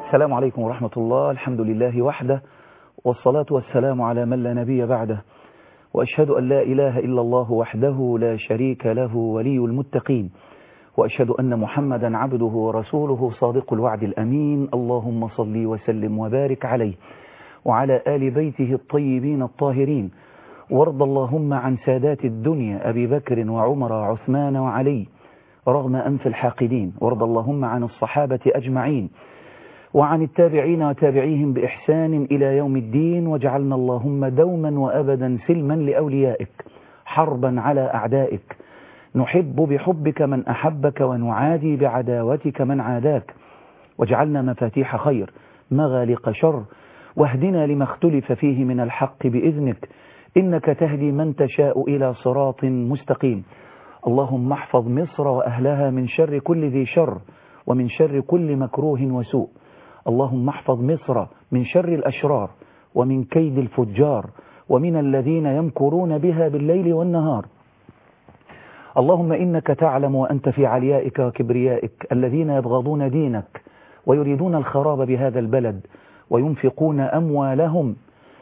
السلام عليكم ورحمة الله الحمد لله وحده والصلاة والسلام على من لا نبي بعده وأشهد أن لا إله إلا الله وحده لا شريك له ولي المتقين وأشهد أن محمدا عبده ورسوله صادق الوعد الأمين اللهم صل وسلم وبارك عليه وعلى آل بيته الطيبين الطاهرين وارض اللهم عن سادات الدنيا أبي بكر وعمر وعثمان وعلي رغم أنف الحاقدين وارض اللهم عن الصحابة أجمعين وعن التابعين وتابعيهم بإحسان إلى يوم الدين واجعلنا اللهم دوما وأبدا سلما لأوليائك حربا على أعدائك نحب بحبك من أحبك ونعادي بعداوتك من عاداك واجعلنا مفاتيح خير مغالق شر واهدنا لما اختلف فيه من الحق بإذنك إنك تهدي من تشاء إلى صراط مستقيم اللهم احفظ مصر وأهلها من شر كل ذي شر ومن شر كل مكروه وسوء اللهم احفظ مصر من شر الأشرار ومن كيد الفجار ومن الذين يمكرون بها بالليل والنهار اللهم إنك تعلم وأنت في عليائك وكبريائك الذين يبغضون دينك ويريدون الخراب بهذا البلد وينفقون أموالهم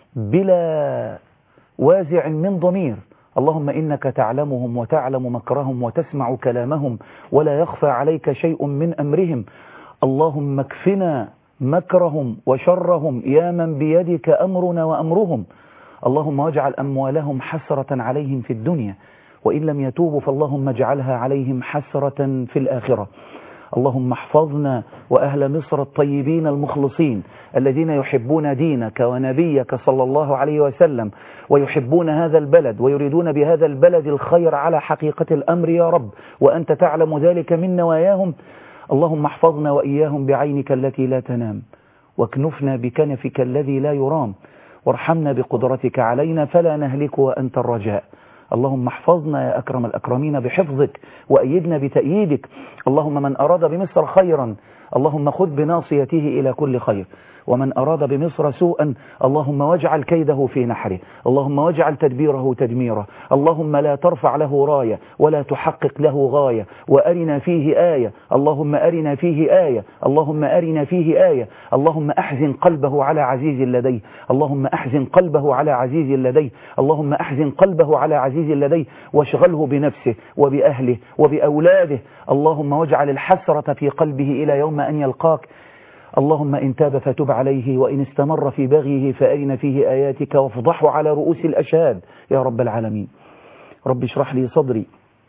بلا وازع من ضمير اللهم إنك تعلمهم وتعلم مكرهم وتسمع كلامهم ولا يخفى عليك شيء من أمرهم اللهم اكفنا مكرهم وشرهم يا من بيدك أمرنا وأمرهم اللهم واجعل أموالهم حسرة عليهم في الدنيا وإن لم يتوبوا فاللهم اجعلها عليهم حسرة في الآخرة اللهم احفظنا وأهل مصر الطيبين المخلصين الذين يحبون دينك ونبيك صلى الله عليه وسلم ويحبون هذا البلد ويريدون بهذا البلد الخير على حقيقة الأمر يا رب وأنت تعلم ذلك من نواياهم اللهم احفظنا وإياهم بعينك التي لا تنام واكنفنا بكنفك الذي لا يرام وارحمنا بقدرتك علينا فلا نهلك وأنت الرجاء اللهم احفظنا يا أكرم الأكرمين بحفظك وأيدنا بتأييدك اللهم من أراد بمصر خيرا اللهم خذ بناصيته إلى كل خير ومن أراد بمصر سوءا اللهم واجعل كيده في نحره اللهم واجعل تدبيره تدميره اللهم لا ترفع له راية ولا تحقق له غاية وأرنا فيه آية اللهم أرنا فيه آية اللهم أرنا فيه آية اللهم أحزن قلبه على عزيز لديه اللهم أحزن قلبه على عزيز لديه اللهم أحزن قلبه على عزيز لديه واشغله بنفسه وبأهله وبأولاده اللهم واجعل الحسرة في قلبه إلى يوم أن يلقاك اللهم إن تاب فتب عليه وإن استمر في بغيه فأرنا فيه آياتك وافضحه على رؤوس الأشهاد يا رب العالمين رب اشرح لي صدري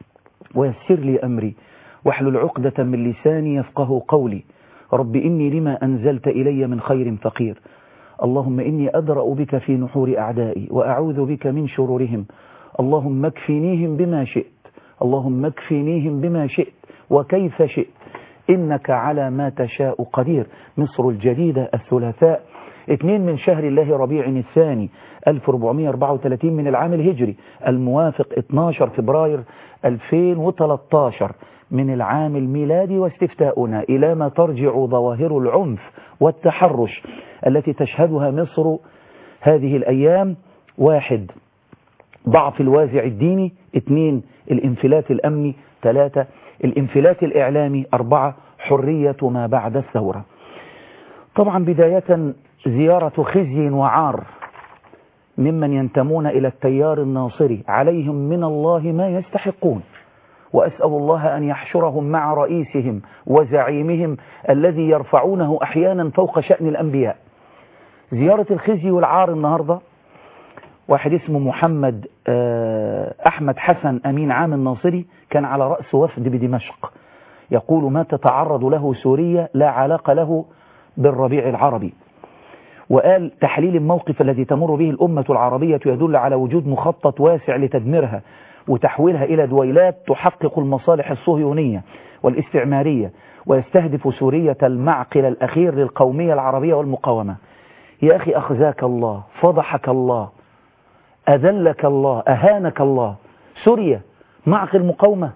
ويسر لي أمري واحلل عقدة من لساني يفقه قولي رب إني لما أنزلت إلي من خير فقير اللهم إني أدرأ بك في نحور أعدائي وأعوذ بك من شرورهم اللهم اكفنيهم بما شئت اللهم اكفنيهم بما شئت وكيف شئت إنك على ما تشاء قدير مصر الجديدة الثلاثاء اثنين من شهر الله ربيع الثاني 1434 من العام الهجري الموافق 12 فبراير 2013 من العام الميلادي واستفتاؤنا إلى ما ترجع ظواهر العنف والتحرش التي تشهدها مصر هذه الأيام واحد ضعف الوازع الديني اثنين الانفلات الأمني ثلاثة الانفلات الإعلامي أربعة حرية ما بعد الثورة طبعا بداية زيارة خزي وعار ممن ينتمون إلى التيار الناصري عليهم من الله ما يستحقون وأسأل الله أن يحشرهم مع رئيسهم وزعيمهم الذي يرفعونه أحيانا فوق شأن الأنبياء زيارة الخزي والعار النهاردة واحد اسمه محمد أحمد حسن أمين عام الناصري كان على رأس وفد بدمشق يقول ما تتعرض له سوريا لا علاقة له بالربيع العربي وقال تحليل الموقف الذي تمر به الأمة العربية يدل على وجود مخطط واسع لتدميرها وتحويلها إلى دويلات تحقق المصالح الصهيونية والاستعمارية ويستهدف سورية المعقل الأخير للقومية العربية والمقاومة يا أخي أخزاك الله فضحك الله أذلك الله أهانك الله سوريا معقل مقاومة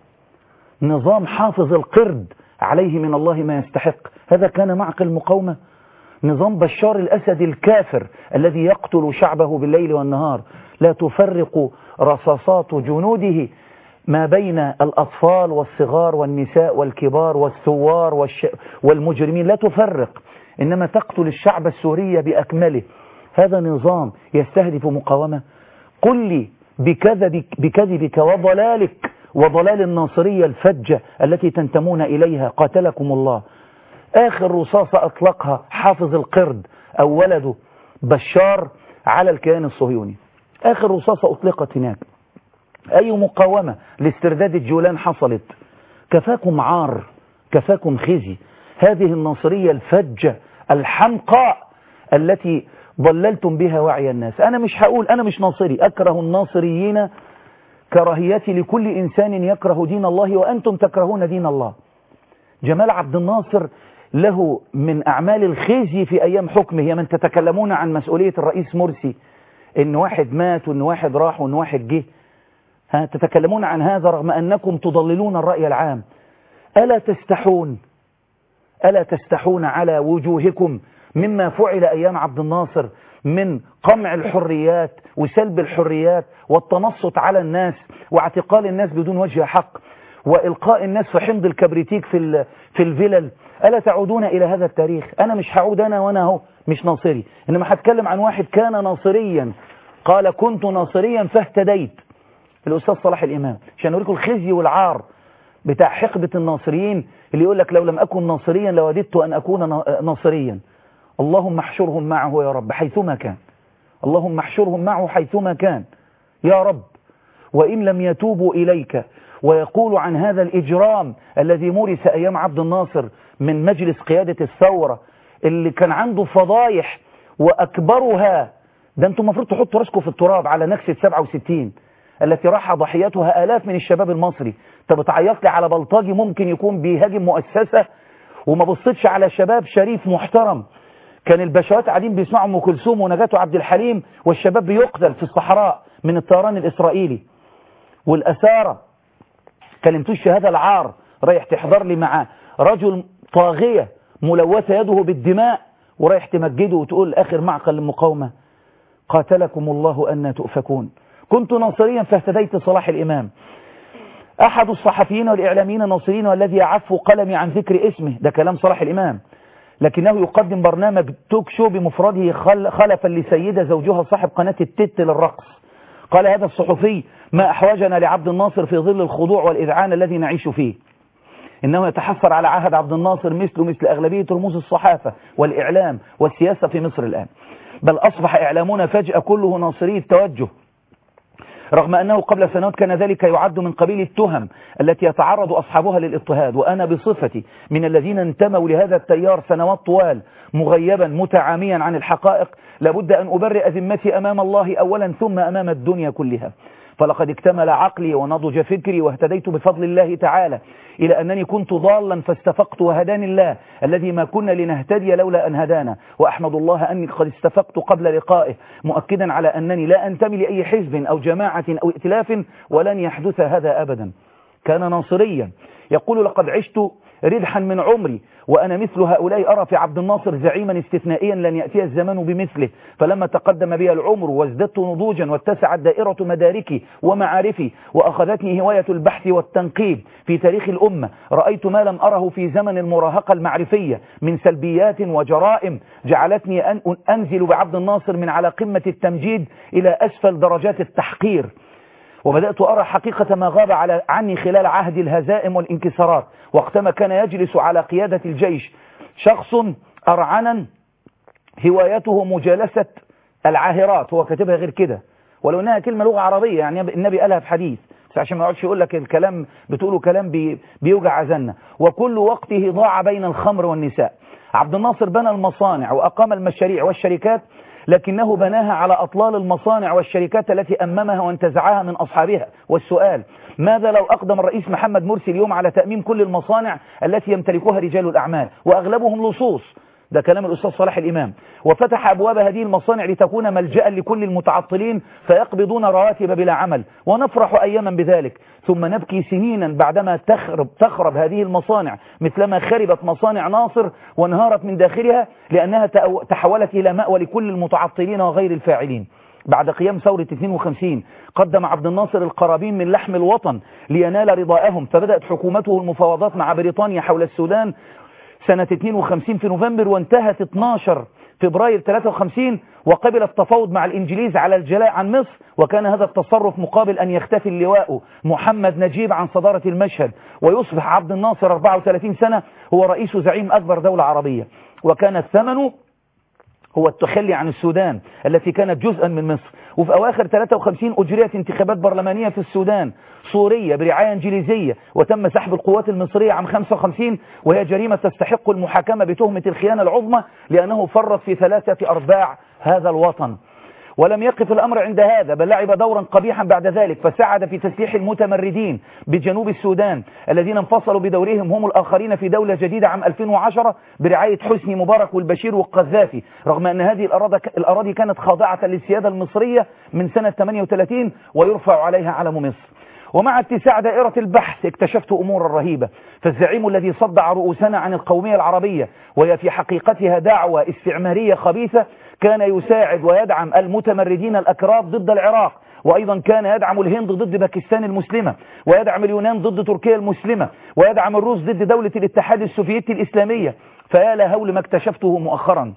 نظام حافظ القرد عليه من الله ما يستحق هذا كان معقل مقاومة نظام بشار الأسد الكافر الذي يقتل شعبه بالليل والنهار لا تفرق رصاصات جنوده ما بين الأطفال والصغار والنساء والكبار والثوار والش... والمجرمين لا تفرق إنما تقتل الشعب السوري بأكمله هذا نظام يستهدف مقاومة قل لي بكذبك, بكذبك وضلالك وضلال الناصرية الفجة التي تنتمون إليها قاتلكم الله آخر رصاصة أطلقها حافظ القرد أو ولده بشار على الكيان الصهيوني آخر رصاصة أطلقت هناك أي مقاومة لاسترداد الجولان حصلت كفاكم عار كفاكم خزي هذه الناصرية الفجة الحمقاء التي ضللتم بها وعي الناس أنا مش هقول أنا مش ناصري أكره الناصريين كراهيتي لكل إنسان يكره دين الله وأنتم تكرهون دين الله جمال عبد الناصر له من أعمال الخزي في أيام حكمه هي من تتكلمون عن مسؤولية الرئيس مرسي إن واحد مات وإن واحد راح وإن واحد جه ها تتكلمون عن هذا رغم أنكم تضللون الرأي العام ألا تستحون ألا تستحون على وجوهكم مما فعل أيام عبد الناصر من قمع الحريات وسلب الحريات والتنصت على الناس واعتقال الناس بدون وجه حق وإلقاء الناس في حمض الكبريتيك في في الفلل ألا تعودون إلى هذا التاريخ أنا مش هعود أنا وأنا هو مش ناصري إنما هتكلم عن واحد كان ناصريا قال كنت ناصريا فاهتديت الأستاذ صلاح الإمام عشان أوريكم الخزي والعار بتاع حقبة الناصريين اللي يقول لك لو لم أكن ناصريا لوددت أن أكون ناصريا اللهم احشرهم معه يا رب حيثما كان اللهم احشرهم معه حيثما كان يا رب وإن لم يتوبوا إليك ويقولوا عن هذا الإجرام الذي مورس أيام عبد الناصر من مجلس قيادة الثورة اللي كان عنده فضايح وأكبرها ده أنتم المفروض تحطوا راسكم في التراب على نكسة 67 التي راح ضحيتها آلاف من الشباب المصري انت بتعيط لي على بلطجي ممكن يكون بيهاجم مؤسسة وما بصيتش على شباب شريف محترم كان البشوات قاعدين بيسمعوا ام كلثوم ونجاة عبد الحليم والشباب بيقتل في الصحراء من الطيران الإسرائيلي والأسارة كلمتوش هذا العار رايح تحضر لي مع رجل طاغية ملوثة يده بالدماء ورايح تمجده وتقول آخر معقل المقاومة قاتلكم الله أن تؤفكون كنت ناصريا فاهتديت صلاح الإمام أحد الصحفيين والإعلاميين الناصرين والذي يعف قلمي عن ذكر اسمه ده كلام صلاح الإمام لكنه يقدم برنامج توك شو بمفرده خلفا لسيدة زوجها صاحب قناة التت للرقص قال هذا الصحفي ما أحوجنا لعبد الناصر في ظل الخضوع والإذعان الذي نعيش فيه إنه يتحفر على عهد عبد الناصر مثله مثل أغلبية رموز الصحافة والإعلام والسياسة في مصر الآن بل أصبح إعلامنا فجأة كله ناصري التوجه رغم أنه قبل سنوات كان ذلك يعد من قبيل التهم التي يتعرض أصحابها للاضطهاد وأنا بصفتي من الذين انتموا لهذا التيار سنوات طوال مغيبا متعاميا عن الحقائق لابد أن أبرئ ذمتي أمام الله أولا ثم أمام الدنيا كلها فلقد اكتمل عقلي ونضج فكري واهتديت بفضل الله تعالى إلى أنني كنت ضالا فاستفقت وهداني الله الذي ما كنا لنهتدي لولا أن هدانا وأحمد الله أني قد استفقت قبل لقائه مؤكدا على أنني لا أنتمي لأي حزب أو جماعة أو ائتلاف ولن يحدث هذا أبدا كان ناصريا يقول لقد عشت ردحا من عمري وأنا مثل هؤلاء أرى في عبد الناصر زعيما استثنائيا لن يأتي الزمان بمثله فلما تقدم بي العمر وازددت نضوجا واتسعت دائرة مداركي ومعارفي وأخذتني هواية البحث والتنقيب في تاريخ الأمة رأيت ما لم أره في زمن المراهقة المعرفية من سلبيات وجرائم جعلتني أن أنزل بعبد الناصر من على قمة التمجيد إلى أسفل درجات التحقير وبدأت أرى حقيقة ما غاب على عني خلال عهد الهزائم والانكسارات وقتما كان يجلس على قيادة الجيش شخص أرعنا هوايته مجالسة العاهرات هو كاتبها غير كده ولو انها كلمة لغة عربية يعني النبي قالها في حديث بس عشان ما يقعدش يقول لك الكلام بتقوله كلام بي بيوجع عزلنا وكل وقته ضاع بين الخمر والنساء عبد الناصر بنى المصانع وأقام المشاريع والشركات لكنه بناها على أطلال المصانع والشركات التي أممها وانتزعها من أصحابها والسؤال ماذا لو أقدم الرئيس محمد مرسي اليوم على تأميم كل المصانع التي يمتلكها رجال الأعمال وأغلبهم لصوص ده كلام الأستاذ صلاح الإمام وفتح أبواب هذه المصانع لتكون ملجأ لكل المتعطلين فيقبضون رواتب بلا عمل ونفرح أياما بذلك ثم نبكي سنينا بعدما تخرب, تخرب هذه المصانع مثلما خربت مصانع ناصر وانهارت من داخلها لأنها تحولت إلى مأوى لكل المتعطلين وغير الفاعلين بعد قيام ثورة 52 قدم عبد الناصر القرابين من لحم الوطن لينال رضاءهم فبدأت حكومته المفاوضات مع بريطانيا حول السودان سنة 52 في نوفمبر وانتهت 12 فبراير 53 وقبل التفاوض مع الإنجليز على الجلاء عن مصر وكان هذا التصرف مقابل أن يختفي اللواء محمد نجيب عن صدارة المشهد ويصبح عبد الناصر 34 سنة هو رئيس زعيم أكبر دولة عربية وكان الثمن هو التخلي عن السودان التي كانت جزءا من مصر وفي أواخر 53 أجريت انتخابات برلمانية في السودان سورية برعاية إنجليزية وتم سحب القوات المصرية عام 55 وهي جريمة تستحق المحاكمة بتهمة الخيانة العظمى لأنه فرط في ثلاثة أرباع هذا الوطن ولم يقف الأمر عند هذا بل لعب دورا قبيحا بعد ذلك فساعد في تسليح المتمردين بجنوب السودان الذين انفصلوا بدورهم هم الآخرين في دولة جديدة عام 2010 برعاية حسني مبارك والبشير والقذافي رغم أن هذه الأراضي كانت خاضعة للسيادة المصرية من سنة 38 ويرفع عليها علم مصر ومع اتساع دائرة البحث اكتشفت أمورا رهيبة فالزعيم الذي صدع رؤوسنا عن القومية العربية وهي في حقيقتها دعوة استعمارية خبيثة كان يساعد ويدعم المتمردين الأكراد ضد العراق وأيضا كان يدعم الهند ضد باكستان المسلمة ويدعم اليونان ضد تركيا المسلمة ويدعم الروس ضد دولة الاتحاد السوفيتي الإسلامية فيا لهول ما اكتشفته مؤخرا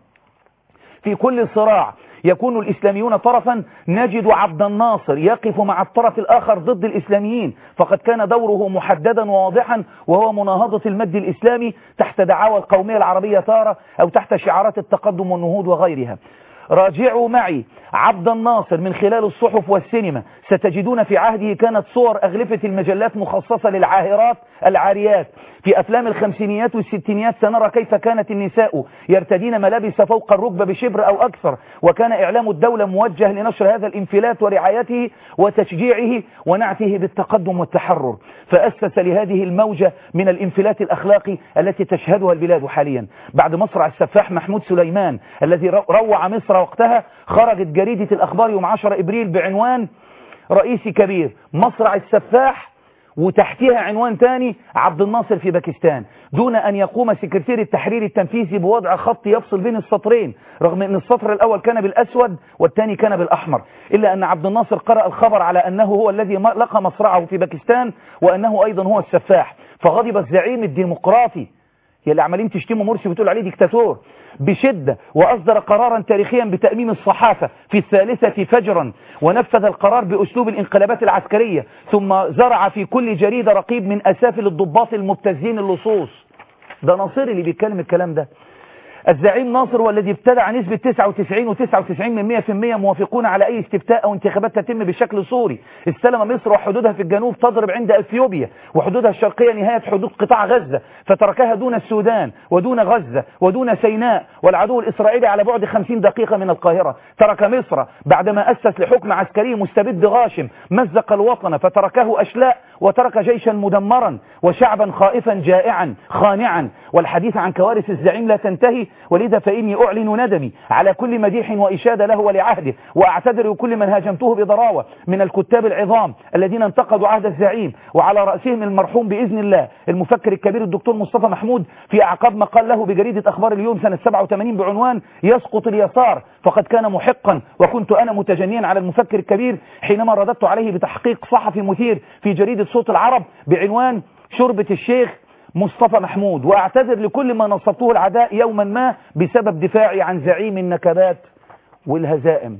في كل صراع يكون الإسلاميون طرفا نجد عبد الناصر يقف مع الطرف الآخر ضد الإسلاميين فقد كان دوره محددا وواضحا وهو مناهضة المد الإسلامي تحت دعاوى القومية العربية تارة أو تحت شعارات التقدم والنهوض وغيرها راجعوا معي عبد الناصر من خلال الصحف والسينما ستجدون في عهده كانت صور أغلفة المجلات مخصصة للعاهرات العاريات في أفلام الخمسينيات والستينيات سنرى كيف كانت النساء يرتدين ملابس فوق الركبة بشبر أو أكثر وكان إعلام الدولة موجه لنشر هذا الانفلات ورعايته وتشجيعه ونعته بالتقدم والتحرر فأسس لهذه الموجة من الانفلات الأخلاقي التي تشهدها البلاد حاليا بعد مصرع السفاح محمود سليمان الذي روع مصر وقتها خرجت جريدة الأخبار يوم 10 إبريل بعنوان رئيسي كبير مصرع السفاح وتحتها عنوان تاني عبد الناصر في باكستان دون أن يقوم سكرتير التحرير التنفيذي بوضع خط يفصل بين السطرين رغم أن السطر الأول كان بالأسود والثاني كان بالأحمر إلا أن عبد الناصر قرأ الخبر على أنه هو الذي لقى مصرعه في باكستان وأنه أيضا هو السفاح فغضب الزعيم الديمقراطي يلي عمالين تشتموا مرسي وتقول عليه ديكتاتور بشدة وأصدر قرارا تاريخيا بتأميم الصحافة في الثالثة فجرا ونفذ القرار بأسلوب الانقلابات العسكرية ثم زرع في كل جريدة رقيب من أسافل الضباط المبتزين اللصوص ده ناصري اللي بيتكلم الكلام ده الزعيم ناصر والذي ابتدع نسبة 99 و99 من 100% موافقون على أي استفتاء أو انتخابات تتم بشكل صوري استلم مصر وحدودها في الجنوب تضرب عند أثيوبيا وحدودها الشرقية نهاية حدود قطاع غزة فتركها دون السودان ودون غزة ودون سيناء والعدو الإسرائيلي على بعد 50 دقيقة من القاهرة ترك مصر بعدما أسس لحكم عسكري مستبد غاشم مزق الوطن فتركه أشلاء وترك جيشا مدمرا وشعبا خائفا جائعا خانعا والحديث عن كوارث الزعيم لا تنتهي ولذا فإني أعلن ندمي على كل مديح وإشادة له ولعهده وأعتذر لكل من هاجمته بضراوة من الكتاب العظام الذين انتقدوا عهد الزعيم وعلى رأسهم المرحوم بإذن الله المفكر الكبير الدكتور مصطفى محمود في أعقاب ما قال له بجريدة أخبار اليوم سنة 87 بعنوان يسقط اليسار فقد كان محقا وكنت أنا متجنيا على المفكر الكبير حينما رددت عليه بتحقيق صحفي مثير في جريدة صوت العرب بعنوان شربة الشيخ مصطفى محمود واعتذر لكل ما نصبته العداء يوما ما بسبب دفاعي عن زعيم النكبات والهزائم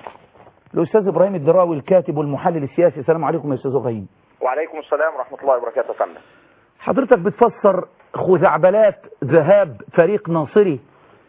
الأستاذ إبراهيم الدراوي الكاتب والمحلل السياسي السلام عليكم يا أستاذ إبراهيم وعليكم السلام ورحمة الله وبركاته فندم حضرتك بتفسر خزعبلات ذهاب فريق ناصري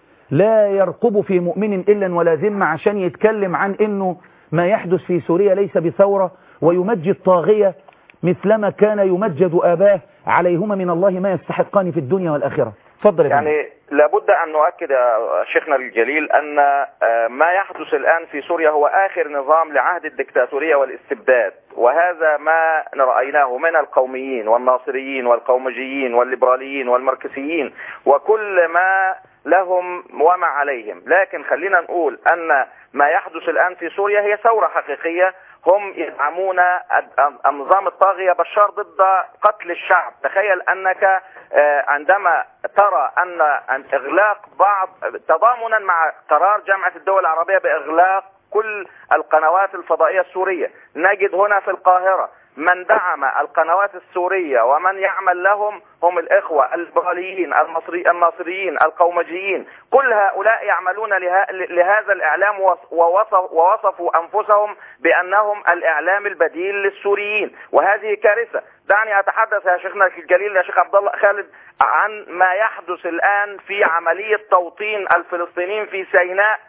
لا يرقب في مؤمن إلا ولا ذمة عشان يتكلم عن أنه ما يحدث في سوريا ليس بثورة ويمجد طاغية مثلما كان يمجد آباه عليهما من الله ما يستحقان في الدنيا والآخرة تفضل يا فندم. يعني لابد أن نؤكد يا شيخنا الجليل أن آه، ما يحدث الآن في سوريا هو آخر نظام لعهد الدكتاتورية والاستبداد وهذا ما رأيناه من القوميين والناصريين والقومجيين والليبراليين والماركسيين وكل ما لهم وما عليهم لكن خلينا نقول أن ما يحدث الآن في سوريا هي ثورة حقيقية هم يدعمون النظام الطاغية بشار ضد قتل الشعب تخيل أنك آه، عندما ترى أن أن إغلاق بعض تضامنا مع قرار جامعة الدول العربية بإغلاق كل القنوات الفضائية السورية نجد هنا في القاهرة من دعم القنوات السورية ومن يعمل لهم هم الإخوة الليبراليين المصري الناصريين القومجيين كل هؤلاء يعملون له- لهذا الإعلام وص- ووصف ووصفوا أنفسهم بأنهم الإعلام البديل للسوريين وهذه كارثة دعني أتحدث يا شيخنا الجليل يا شيخ عبد الله خالد عن ما يحدث الآن في عملية توطين الفلسطينيين في سيناء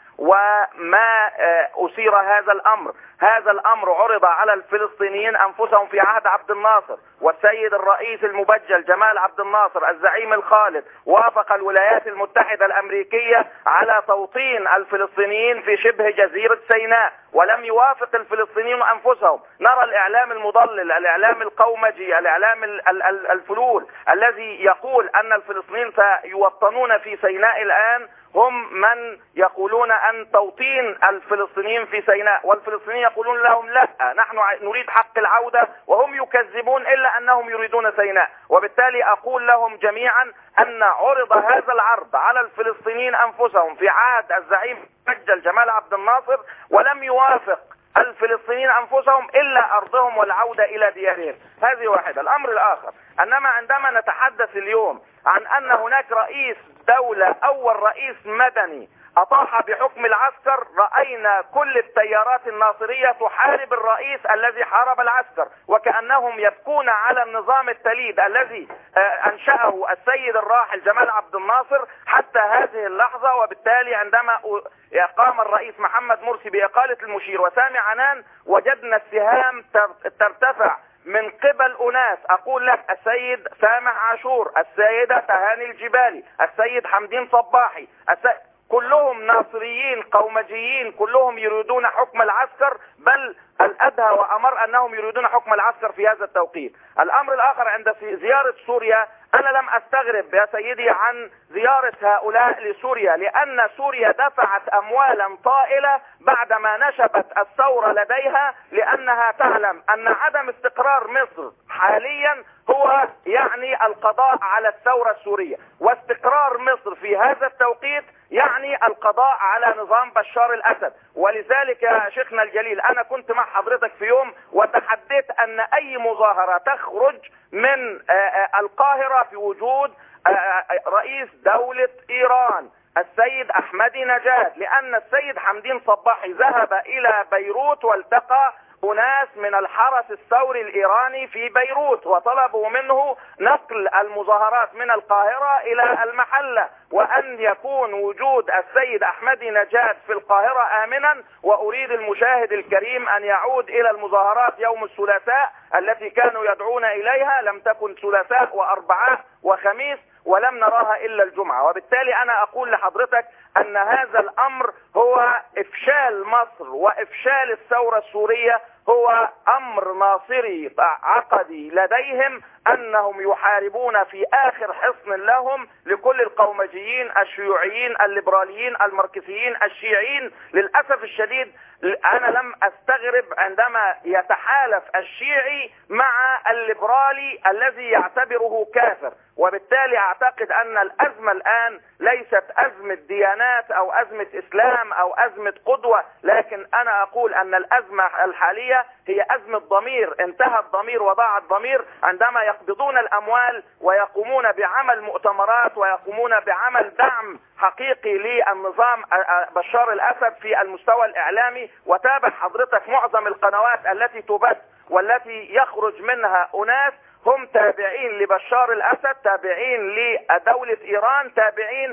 وما آه، أثير هذا الأمر هذا الأمر عرض على الفلسطينيين أنفسهم في عهد عبد الناصر والسيد الرئيس المبجل جمال عبد الناصر الزعيم الخالد وافق الولايات المتحدة الأمريكية على توطين الفلسطينيين في شبه جزيرة سيناء ولم يوافق الفلسطينيين أنفسهم نرى الإعلام المضلل الإعلام القومجي الإعلام ال- ال- ال- الفلول الذي يقول أن الفلسطينيين سيوطنون في سيناء الآن هم من يقولون أن توطين الفلسطينيين في سيناء والفلسطينيين يقولون لهم لا نحن ع- نريد حق العودة وهم يكذبون إلا أنهم يريدون سيناء وبالتالي أقول لهم جميعا أن عرض هذا العرض على الفلسطينيين أنفسهم في عهد الزعيم مجل جمال عبد الناصر ولم يوافق الفلسطينيين أنفسهم إلا أرضهم والعودة إلى ديارهم هذه واحدة الأمر الآخر أنما عندما نتحدث اليوم عن أن هناك رئيس دولة أول رئيس مدني أطاح بحكم العسكر رأينا كل التيارات الناصرية تحارب الرئيس الذي حارب العسكر وكأنهم يبكون على النظام التليد الذي آه، أنشأه السيد الراحل جمال عبد الناصر حتى هذه اللحظة وبالتالي عندما أ- قام الرئيس محمد مرسي بإقالة المشير وسامي عنان وجدنا السهام تر- ترتفع من قبل أناس أقول لك السيد سامح عاشور السيدة تهاني الجبالي السيد حمدين صباحي السيد كلهم ناصريين قومجيين كلهم يريدون حكم العسكر بل الأدهى وأمر أنهم يريدون حكم العسكر في هذا التوقيت الأمر الآخر عند في زيارة سوريا أنا لم أستغرب يا سيدي عن زيارة هؤلاء لسوريا لأن سوريا دفعت أموالا طائلة بعدما نشبت الثورة لديها لأنها تعلم أن عدم استقرار مصر حاليا هو يعني القضاء على الثورة السورية واستقرار مصر في هذا التوقيت يعني القضاء على نظام بشار الأسد ولذلك يا شيخنا الجليل أنا كنت مع حضرتك في يوم وتحديت أن أي مظاهرة تخرج من آه، آه، القاهرة في وجود آه، آه، رئيس دولة إيران السيد أحمدي نجاد لأن السيد حمدين صباحي ذهب إلى بيروت والتقى أناس من الحرس الثوري الإيراني في بيروت وطلبوا منه نقل المظاهرات من القاهرة إلى المحلة وأن يكون وجود السيد أحمدي نجاد في القاهرة آمنا وأريد المشاهد الكريم أن يعود إلى المظاهرات يوم الثلاثاء التي كانوا يدعون إليها لم تكن ثلاثاء وأربعاء وخميس ولم نراها إلا الجمعة وبالتالي أنا أقول لحضرتك أن هذا الأمر هو إفشال مصر وإفشال الثورة السورية هو أمر ناصري عقدي لديهم أنهم يحاربون في آخر حصن لهم لكل القومجيين الشيوعيين الليبراليين الماركسيين الشيعيين للأسف الشديد أنا لم أستغرب عندما يتحالف الشيعي مع الليبرالي الذي يعتبره كافر وبالتالي أعتقد أن الأزمة الآن ليست أزمة ديانات أو أزمة إسلام أو أزمة قدوة لكن أنا أقول أن الأزمة الحالية هي أزمة ضمير انتهى الضمير وضاع الضمير عندما يقبضون الأموال ويقومون بعمل مؤتمرات ويقومون بعمل دعم حقيقي للنظام بشار الأسد في المستوى الإعلامي وتابع حضرتك معظم القنوات التي تبث والتي يخرج منها أناس هم تابعين لبشار الأسد تابعين لدولة إيران تابعين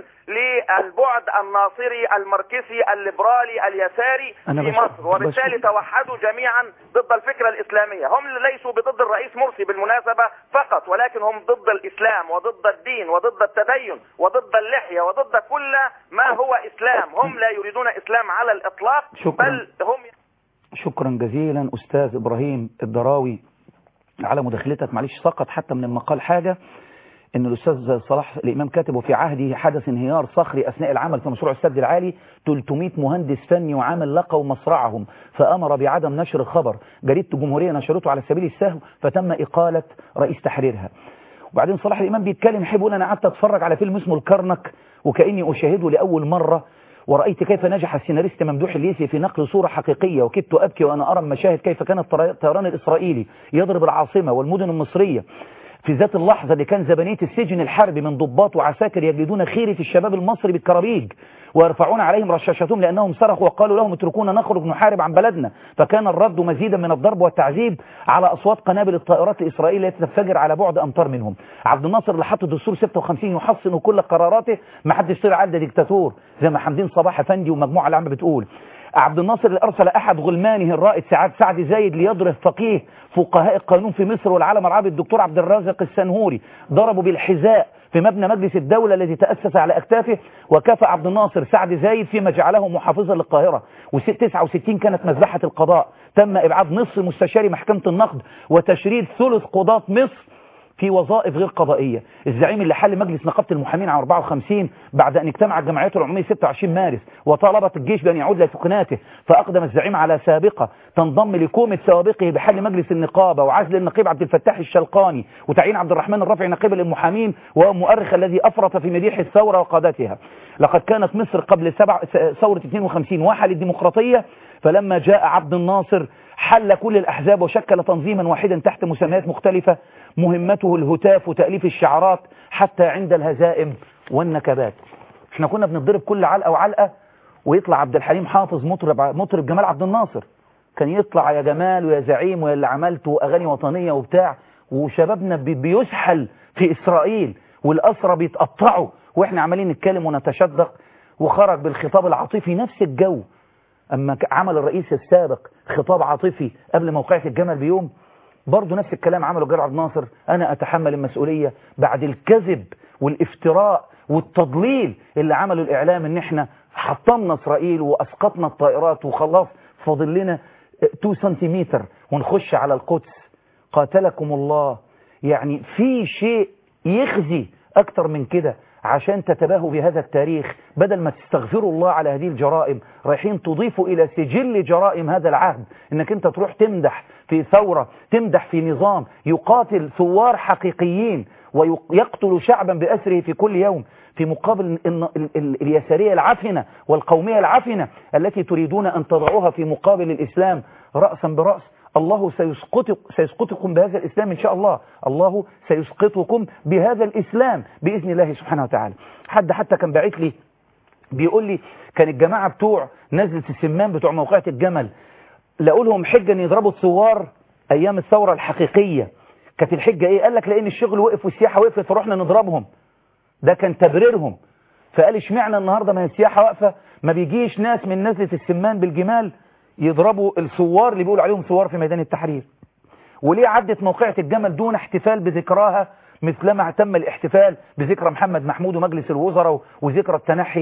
للبعد الناصري الماركسي الليبرالي اليساري أنا في بش- مصر وبالتالي بش- توحدوا جميعا ضد الفكرة الإسلامية هم ليسوا بضد الرئيس مرسي بالمناسبة فقط ولكن هم ضد الإسلام وضد الدين وضد التدين وضد اللحية وضد كل ما هو إسلام هم لا يريدون إسلام على الإطلاق شكراً. بل هم شكرا جزيلا أستاذ إبراهيم الدراوي على مداخلتك معلش سقط حتى من المقال حاجة ان الاستاذ صلاح الامام كاتب وفي عهده حدث انهيار صخري اثناء العمل في مشروع السد العالي 300 مهندس فني وعامل لقوا مصرعهم فامر بعدم نشر الخبر جريده الجمهوريه نشرته على سبيل السهو فتم اقاله رئيس تحريرها وبعدين صلاح الامام بيتكلم يحب يقول انا قعدت اتفرج على فيلم اسمه الكرنك وكاني اشاهده لاول مره ورأيت كيف نجح السيناريست ممدوح الليثي في نقل صورة حقيقية وكدت أبكي وأنا أرى المشاهد كيف كان الطيران الإسرائيلي يضرب العاصمة والمدن المصرية في ذات اللحظة اللي كان زبنية السجن الحربي من ضباط وعساكر يجلدون خيرة الشباب المصري بالكرابيج ويرفعون عليهم رشاشتهم لأنهم صرخوا وقالوا لهم اتركونا نخرج نحارب عن بلدنا فكان الرد مزيدا من الضرب والتعذيب على أصوات قنابل الطائرات الإسرائيلية التي تنفجر على بعد أمتار منهم عبد الناصر اللي حط الدستور 56 يحصن كل قراراته ما حدش طلع قال ده ديكتاتور زي ما حمدين صباح افندي ومجموعة العامة بتقول عبد الناصر اللي أرسل أحد غلمانه الرائد سعاد سعد زايد ليضرب فقيه فقهاء القانون في مصر والعالم العربي الدكتور عبد الرازق السنهوري ضربوا بالحذاء في مبنى مجلس الدولة الذي تأسس على أكتافه وكافأ عبد الناصر سعد زايد فيما جعله محافظا للقاهرة و69 كانت مذبحة القضاء تم إبعاد نصف مستشاري محكمة النقد وتشريد ثلث قضاة مصر في وظائف غير قضائية الزعيم اللي حل مجلس نقابة المحامين عام 54 بعد أن اجتمع الجمعيات العمومية 26 مارس وطالبت الجيش بأن يعود لسكناته فأقدم الزعيم على سابقة تنضم لكومة سوابقه بحل مجلس النقابة وعزل النقيب عبد الفتاح الشلقاني وتعيين عبد الرحمن الرافعي نقيبا للمحامين وهو مؤرخ الذي أفرط في مديح الثورة وقادتها لقد كانت مصر قبل سبع ثورة 52 واحة للديمقراطية فلما جاء عبد الناصر حل كل الأحزاب وشكل تنظيما واحدا تحت مسميات مختلفة مهمته الهتاف وتأليف الشعارات حتى عند الهزائم والنكبات احنا كنا بنضرب كل علقة وعلقة ويطلع عبد الحليم حافظ مطرب, مطرب جمال عبد الناصر كان يطلع يا جمال ويا زعيم ويا اللي عملته أغاني وطنية وبتاع وشبابنا بيسحل في إسرائيل والأسرى بيتقطعوا وإحنا عمالين نتكلم ونتشدق وخرج بالخطاب العاطفي نفس الجو أما عمل الرئيس السابق خطاب عاطفي قبل موقعة الجمل بيوم برضه نفس الكلام عمله جلال عبد الناصر أنا أتحمل المسؤولية بعد الكذب والافتراء والتضليل اللي عمله الإعلام إن إحنا حطمنا إسرائيل وأسقطنا الطائرات وخلاص فاضل لنا 2 سنتيمتر ونخش على القدس قاتلكم الله يعني في شيء يخزي أكتر من كده عشان تتباهوا بهذا التاريخ بدل ما تستغفروا الله على هذه الجرائم رايحين تضيفوا إلى سجل جرائم هذا العهد انك انت تروح تمدح في ثورة تمدح في نظام يقاتل ثوار حقيقيين ويقتل شعبا بأسره في كل يوم في مقابل اليسارية العفنة والقومية العفنة التي تريدون أن تضعوها في مقابل الإسلام رأسا برأس الله سيسقطك سيسقطكم بهذا الإسلام إن شاء الله الله سيسقطكم بهذا الإسلام بإذن الله سبحانه وتعالى حد حتى كان باعت لي بيقول لي كان الجماعة بتوع نزلة السمان بتوع موقعة الجمل لقوا لهم حجة ان يضربوا الثوار أيام الثورة الحقيقية كانت الحجة إيه قال لك لأن الشغل وقف والسياحة وقفت فروحنا نضربهم ده كان تبريرهم فقال اشمعنى النهاردة ما هي السياحة واقفة ما بيجيش ناس من نزلة السمان بالجمال يضربوا الثوار اللي بيقولوا عليهم ثوار في ميدان التحرير وليه عدت موقعة الجمل دون احتفال بذكراها مثلما اعتم الاحتفال بذكرى محمد محمود ومجلس الوزراء وذكرى التنحي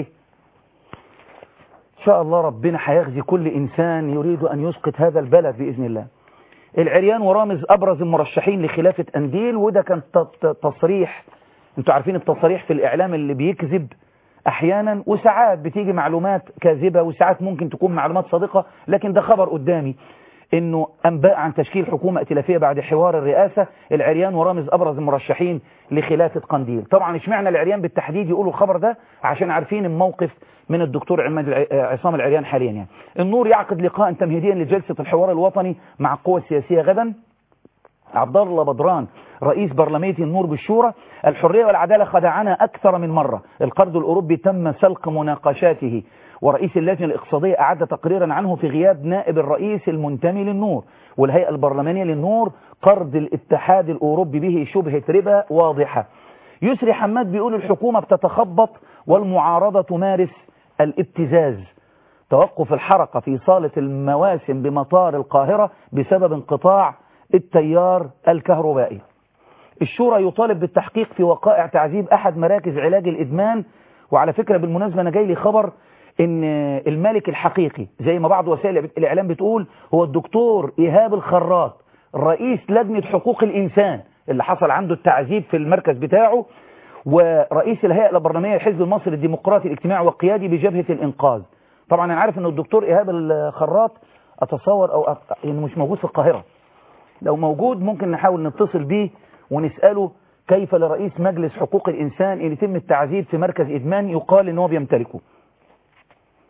إن شاء الله ربنا هيخزي كل إنسان يريد أن يسقط هذا البلد بإذن الله العريان ورامز أبرز المرشحين لخلافة أنديل وده كان تصريح انتوا عارفين التصريح في الإعلام اللي بيكذب احيانا وساعات بتيجي معلومات كاذبة وساعات ممكن تكون معلومات صادقة لكن ده خبر قدامي انه انباء عن تشكيل حكومة ائتلافية بعد حوار الرئاسة العريان ورامز ابرز المرشحين لخلافة قنديل طبعا اشمعنى العريان بالتحديد يقولوا الخبر ده عشان عارفين الموقف من الدكتور عماد عصام العريان حاليا يعني النور يعقد لقاء تمهيديا لجلسة الحوار الوطني مع القوى السياسية غدا عبد الله بدران رئيس برلمانية النور بالشورى الحرية والعدالة خدعنا أكثر من مرة القرض الأوروبي تم سلق مناقشاته ورئيس اللجنة الاقتصادية أعد تقريرا عنه في غياب نائب الرئيس المنتمي للنور والهيئة البرلمانية للنور قرض الاتحاد الأوروبي به شبهة ربا واضحة يسري حماد بيقول الحكومة بتتخبط والمعارضة تمارس الابتزاز توقف الحركة في صالة المواسم بمطار القاهرة بسبب انقطاع التيار الكهربائي الشورى يطالب بالتحقيق في وقائع تعذيب أحد مراكز علاج الإدمان وعلى فكرة بالمناسبة أنا جاي لي خبر ان المالك الحقيقي زي ما بعض وسائل الإعلام بتقول هو الدكتور إيهاب الخراط رئيس لجنة حقوق الإنسان اللي حصل عنده التعذيب في المركز بتاعه ورئيس الهيئة البرلمانية الحزب المصري الديمقراطي الاجتماعي والقيادي بجبهة الإنقاذ طبعا أنا عارف أن الدكتور إيهاب الخراط أتصور أو أت... يعني مش موجود في القاهرة لو موجود ممكن نحاول نتصل بيه ونسأله كيف لرئيس مجلس حقوق الإنسان أن يتم التعذيب في مركز إدمان يقال أنه بيمتلكه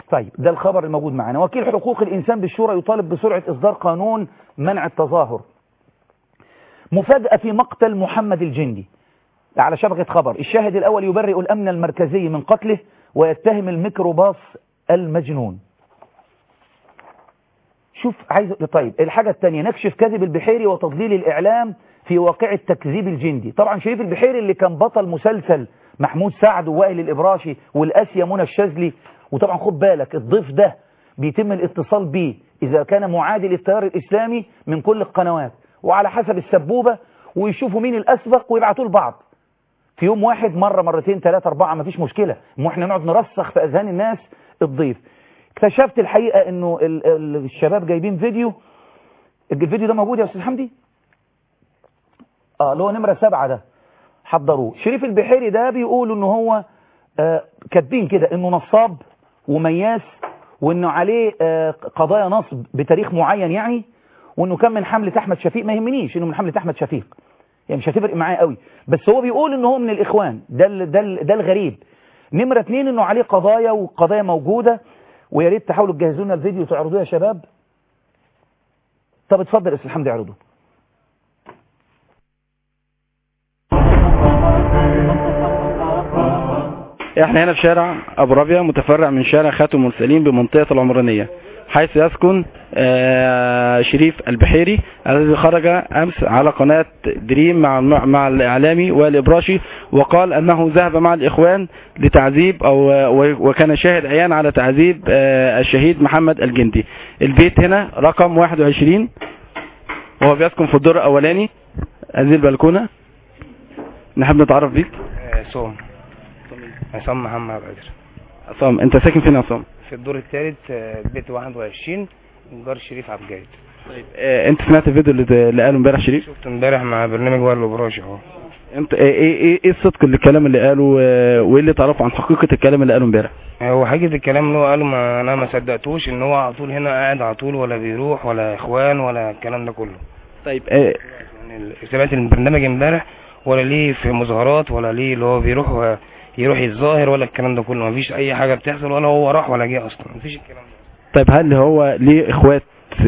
طيب ده الخبر الموجود معنا وكيل حقوق الإنسان بالشورى يطالب بسرعة إصدار قانون منع التظاهر مفاجأة في مقتل محمد الجندي على شبكة خبر الشاهد الأول يبرئ الأمن المركزي من قتله ويتهم الميكروباص المجنون شوف عايز طيب الحاجة الثانية نكشف كذب البحيري وتضليل الإعلام في واقعة تكذيب الجندي طبعا شريف البحيري اللي كان بطل مسلسل محمود سعد ووائل الإبراشي والآسية منى الشاذلي وطبعا خد بالك الضيف ده بيتم الاتصال بيه إذا كان معادي للتيار الإسلامي من كل القنوات وعلى حسب السبوبة ويشوفوا مين الأسبق ويبعتوا لبعض في يوم واحد مرة مرتين ثلاثة أربعة مفيش مشكلة مو احنا نقعد نرسخ في أذهان الناس الضيف اكتشفت الحقيقة انه ال ال الشباب جايبين فيديو الفيديو ده موجود يا أستاذ حمدي اه اللي هو نمرة سبعة ده حضروه شريف البحيري ده بيقول انه هو آه كاتبين كده انه نصاب ومياس وانه عليه آه قضايا نصب بتاريخ معين يعني وانه كان من حملة احمد شفيق ما يهمنيش انه من حملة احمد شفيق يعني مش هتفرق معايا قوي بس هو بيقول ان هو من الاخوان ده ال ده ال ده الغريب نمرة اتنين انه عليه قضايا وقضايا موجودة ويا ريت تحاولوا تجهزوا لنا الفيديو وتعرضوه يا شباب طب اتفضل يا استاذ حمدي اعرضه احنا هنا في شارع ابو ربيع متفرع من شارع خاتم المرسلين بمنطقة العمرانية حيث يسكن آه شريف البحيري الذي خرج امس على قناة دريم مع مع الاعلامي والابراشي وقال انه ذهب مع الاخوان لتعذيب او وكان شاهد عيان على تعذيب آه الشهيد محمد الجندي البيت هنا رقم 21 وهو بيسكن في الدور الاولاني هذه البلكونة نحب نتعرف بيك صوم عصام محمد بدر عصام انت ساكن فين يا عصام في الدور الثالث بيت 21 جار شريف عبد الجيد طيب اه انت سمعت الفيديو اللي, اللي قاله امبارح شريف شفت امبارح مع برنامج وائل الابراشي اهو انت ايه ايه ايه الصدق اللي الكلام اللي قاله وايه اللي تعرفه عن حقيقه الكلام اللي قاله امبارح هو حقيقه الكلام اللي هو قاله ما انا ما صدقتوش ان هو على طول هنا قاعد على طول ولا بيروح ولا اخوان ولا الكلام ده كله طيب اه يعني سمعت البرنامج امبارح ولا ليه في مظاهرات ولا ليه اللي هو بيروح و... يروح يتظاهر ولا الكلام ده كله مفيش اي حاجه بتحصل ولا هو راح ولا جه اصلا مفيش الكلام ده طيب هل هو ليه اخوات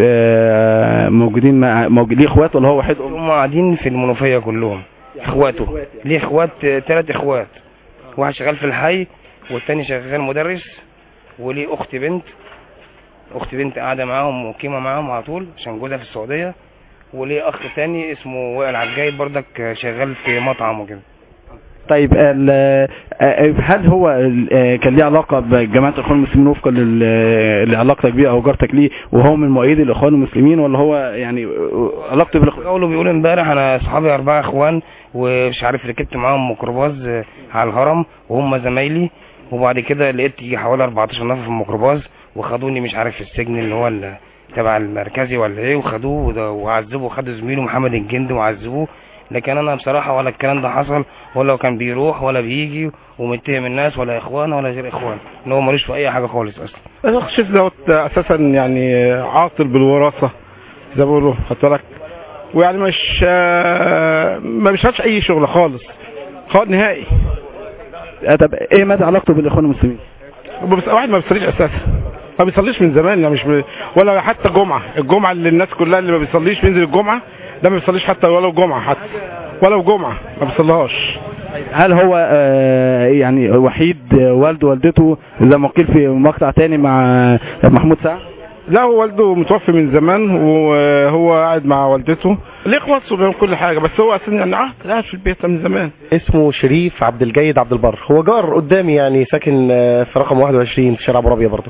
موجودين مع موجود ليه اخوات ولا هو وحيد هم قاعدين في المنوفيه كلهم اخواته ليه اخوات ثلاث اخوات واحد شغال في الحي والتاني شغال مدرس وليه اخت بنت اخت بنت قاعده معاهم مقيمه معاهم على طول عشان جوزها في السعوديه وليه اخ تاني اسمه وائل عجايب بردك شغال في مطعم وكده طيب هل هو كان ليه علاقة بجماعة الإخوان المسلمين وفقا لعلاقتك بيه أو جارتك ليه وهو من مؤيدي الإخوان المسلمين ولا هو يعني علاقته بالإخوان؟ قوله بيقول امبارح أنا أصحابي أربعة إخوان ومش عارف ركبت معاهم ميكروباص على الهرم وهم زمايلي وبعد كده لقيت يجي حوالي 14 نفر في الميكروباص وخدوني مش عارف في السجن اللي هو تبع المركزي ولا ايه وخدوه وعذبوا خدوا زميله محمد الجندي وعذبوه لكن انا بصراحه ولا الكلام ده حصل ولا كان بيروح ولا بيجي ومتهم الناس ولا اخوان ولا غير اخوان ان هو ملوش في اي حاجه خالص اصلا الشيخ دوت اساسا يعني عاطل بالوراثه زي ما بيقولوا خدت بالك ويعني مش ما بيشتغلش اي شغل خالص خالص نهائي طب ايه مدى علاقته بالاخوان المسلمين؟ واحد ما بيصليش اساسا ما بيصليش من زمان يعني مش ب... ولا حتى جمعه الجمعه اللي الناس كلها اللي ما بيصليش بينزل الجمعه ده ما بيصليش حتى ولو جمعة حتى ولو جمعة ما بيصليهاش هل هو آه يعني وحيد والده والدته زي ما قيل في مقطع تاني مع محمود سعد لا هو والده متوفي من زمان وهو قاعد مع والدته ليه اخوات بيعمل كل حاجه بس هو اساسا يعني قاعد في البيت من زمان اسمه شريف عبد الجيد عبد البر هو جار قدامي يعني ساكن في رقم 21 في شارع ابو ربيع برضه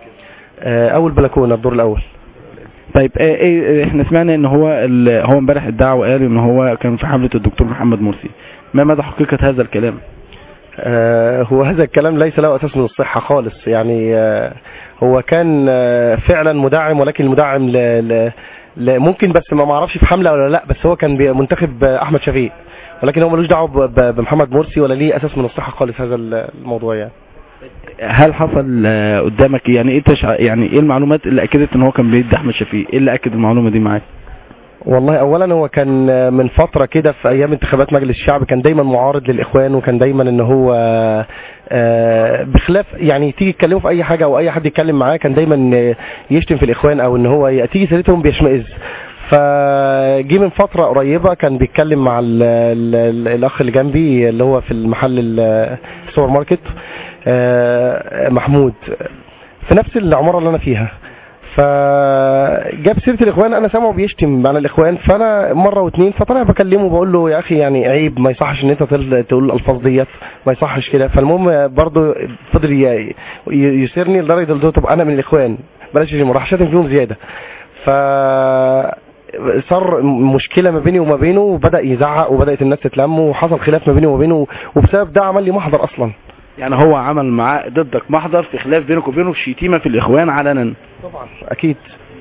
اول بلكونه الدور الاول طيب ايه ايه احنا سمعنا ان هو هو امبارح ادعى وقال ان هو كان في حمله الدكتور محمد مرسي ما مدى حقيقه هذا الكلام آه هو هذا الكلام ليس له اساس من الصحه خالص يعني آه هو كان آه فعلا مدعم ولكن المدعم ل ل ل ممكن بس ما معرفش في حمله ولا لا بس هو كان منتخب احمد شفيق ولكن هو ملوش دعوه بمحمد مرسي ولا ليه اساس من الصحه خالص هذا الموضوع يعني هل حصل قدامك يعني ايه تشع... يعني ايه المعلومات اللي اكدت ان هو كان بيدي احمد شفيق ايه اللي اكد المعلومه دي معاك والله اولا هو كان من فتره كده في ايام انتخابات مجلس الشعب كان دايما معارض للاخوان وكان دايما ان هو آه، بخلاف يعني تيجي تكلمه في اي حاجه او اي حد يتكلم معاه كان دايما يشتم في الاخوان او ان هو تيجي سيرتهم بيشمئز فجي من فتره قريبه كان بيتكلم مع ال ال ال الاخ اللي جنبي اللي هو في المحل ال- السوبر ماركت آه، محمود في نفس العماره اللي انا فيها فجاب سيره الاخوان انا سامعه بيشتم على الاخوان فانا مره واتنين فطلع بكلمه بقول له يا اخي يعني عيب ما يصحش ان انت تل- تقول الالفاظ ديت ما يصحش كده فالمهم برضه فضل ي- ي- يسيرني لدرجه قلت له طب انا من الاخوان بلاش ما راح شاتم فيهم زياده ف صار مشكله ما بيني وما بينه وبدا يزعق وبدات الناس تتلم وحصل خلاف ما بيني وما بينه وبسبب ده عمل لي محضر اصلا يعني هو عمل معاه ضدك محضر في خلاف بينك وبينه شتيمه في الاخوان علنا طبعا اكيد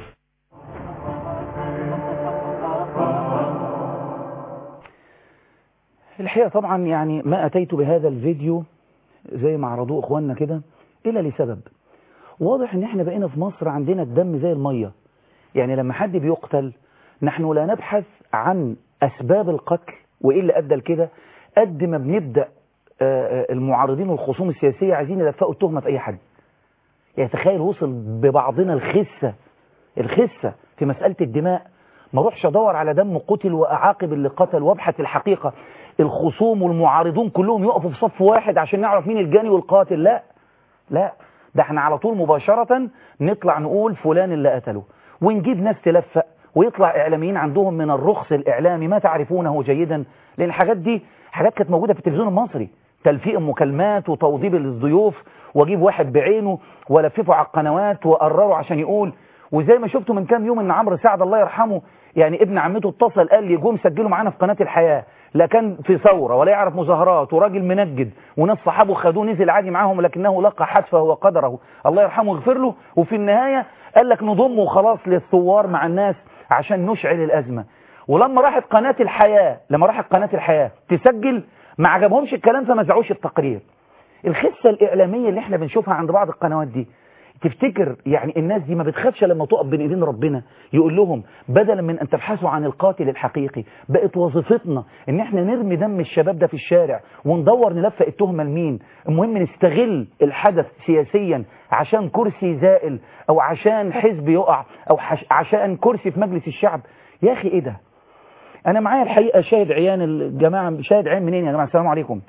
الحقيقة طبعا يعني ما أتيت بهذا الفيديو زي ما عرضوه إخواننا كده إلا لسبب واضح إن إحنا بقينا في مصر عندنا الدم زي المية يعني لما حد بيقتل نحن لا نبحث عن أسباب القتل وإيه اللي أدى لكده قد ما بنبدأ آه، آه، المعارضين والخصوم السياسية عايزين يلفقوا التهمة في أي حد يعني تخيل وصل ببعضنا الخسة الخسة في مسألة الدماء ما اروحش ادور على دم قتل واعاقب اللي قتل وابحث الحقيقة الخصوم والمعارضون كلهم يقفوا في صف واحد عشان نعرف مين الجاني والقاتل لا لا ده احنا على طول مباشرة نطلع نقول فلان اللي قتله ونجيب ناس تلفق ويطلع اعلاميين عندهم من الرخص الاعلامي ما تعرفونه جيدا لان الحاجات دي حاجات كانت موجودة في التلفزيون المصري تلفيق المكالمات وتوضيب الضيوف واجيب واحد بعينه والففه على القنوات واقرره عشان يقول وزي ما شفتوا من كام يوم ان عمرو سعد الله يرحمه يعني ابن عمته اتصل قال لي جم سجلوا معانا في قناه الحياه لا كان في ثوره ولا يعرف مظاهرات وراجل منجد وناس صحابه خدوه نزل عادي معاهم لكنه لقى حتفه وقدره الله يرحمه ويغفر له وفي النهايه قال لك نضمه خلاص للثوار مع الناس عشان نشعل الازمه ولما راحت قناه الحياه لما راحت قناه الحياه تسجل ما عجبهمش الكلام فما زعوش التقرير الخسه الاعلاميه اللي احنا بنشوفها عند بعض القنوات دي تفتكر يعني الناس دي ما بتخافش لما تقف بين ايدين ربنا يقول لهم بدلا من ان تبحثوا عن القاتل الحقيقي بقت وظيفتنا ان احنا نرمي دم الشباب ده في الشارع وندور نلفق التهمه لمين المهم نستغل الحدث سياسيا عشان كرسي زائل او عشان حزب يقع او حش عشان كرسي في مجلس الشعب يا اخي ايه ده انا معايا الحقيقه شاهد عيان الجماعه شاهد عيان منين يا جماعه السلام عليكم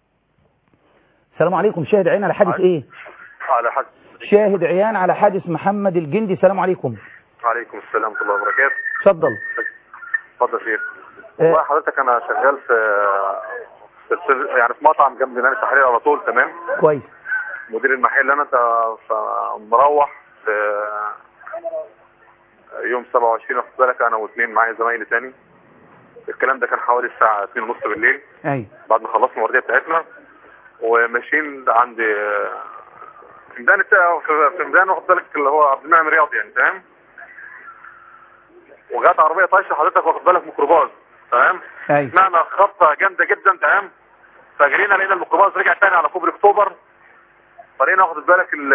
السلام عليكم شاهد عيان على حادث ايه على حد شاهد عيان على حادث محمد الجندي السلام عليكم عليكم السلام ورحمه الله وبركاته اتفضل اتفضل يا شيخ والله حضرتك انا شغال في في السر- يعني في مطعم جنب ميدان التحرير على طول تمام كويس مدير المحل انا ت- ف- مروح في يوم 27 واخد بالك انا واثنين معايا زمايلي تاني الكلام ده كان حوالي الساعه 2 ونص بالليل ايوه بعد ما خلصنا الورديه بتاعتنا وماشيين عند في ميدان الت- في في ميدان واخد بالك اللي هو عبد المنعم رياض يعني تمام وجات عربيه طايشه حضرتك واخد بالك ميكروباص تمام ايوه سمعنا خبطه جامده جدا تمام فجرينا لقينا الميكروباص رجع تاني على كوبري اكتوبر فلقينا واخد بالك ال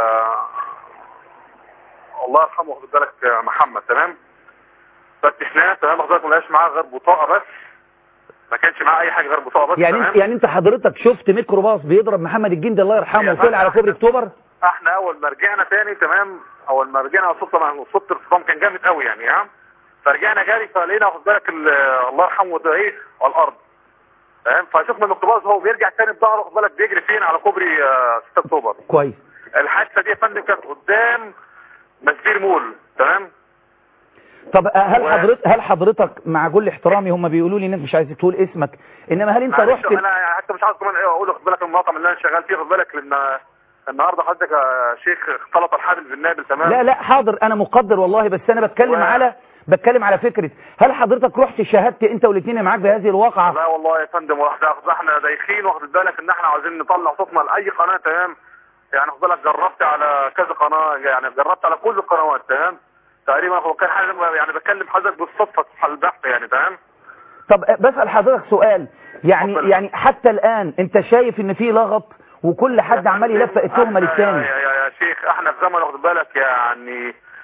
الله يرحمه واخد بالك محمد تمام فتشناه تمام واخد بالك ما لقاش معاه غير بطاقه بس ما كانش معاه اي حاجه غير بطاقه بس يعني تمام انت يعني انت حضرتك شفت ميكروباص بيضرب محمد الجندي الله يرحمه يا وطلع على فندم. كوبري اكتوبر احنا اول ما رجعنا تاني تمام اول ما رجعنا الصوت طبعا صوت الارتقام كان جامد قوي يعني ها فرجعنا جاري فلقينا واخد بالك ال- الله يرحمه ده ايه على الارض فاهم فشفنا الميكروباص هو بيرجع تاني بظهره واخد بالك بيجري فين على كوبري آه، 6 اكتوبر كويس الحادثه دي يا فندم كانت قدام مسبير مول تمام طب هل و- حضرتك هل حضرتك مع كل احترامي هم بيقولوا لي انك مش عايز تقول اسمك انما هل انت معلش رحت انا حتى مش عاوز كمان ايه اقول واخد بالك المطعم اللي انا شغال فيه واخد بالك لان النهارده حضرتك يا شيخ اختلط الحابل بالنابل تمام لا لا حاضر انا مقدر والله بس انا بتكلم و- على بتكلم على فكرة هل حضرتك رحت شاهدت انت والاثنين اللي معاك بهذه الواقعة لا والله يا فندم واحنا احنا دايخين واخد بالك ان احنا عاوزين نطلع صوتنا لاي قناه تمام يعني واخد بالك جربت على كذا قناه يعني جربت على كل القنوات تمام تقريبا هو كان حاجه يعني بكلم حضرتك بالصدفه على البحث يعني تمام طب بسأل حضرتك سؤال يعني اتفضل. يعني حتى الآن انت شايف ان في لغط وكل حد عمال يلفق التهمة يا, للتاني يا, يا, يا شيخ احنا في زمن واخد بالك يعني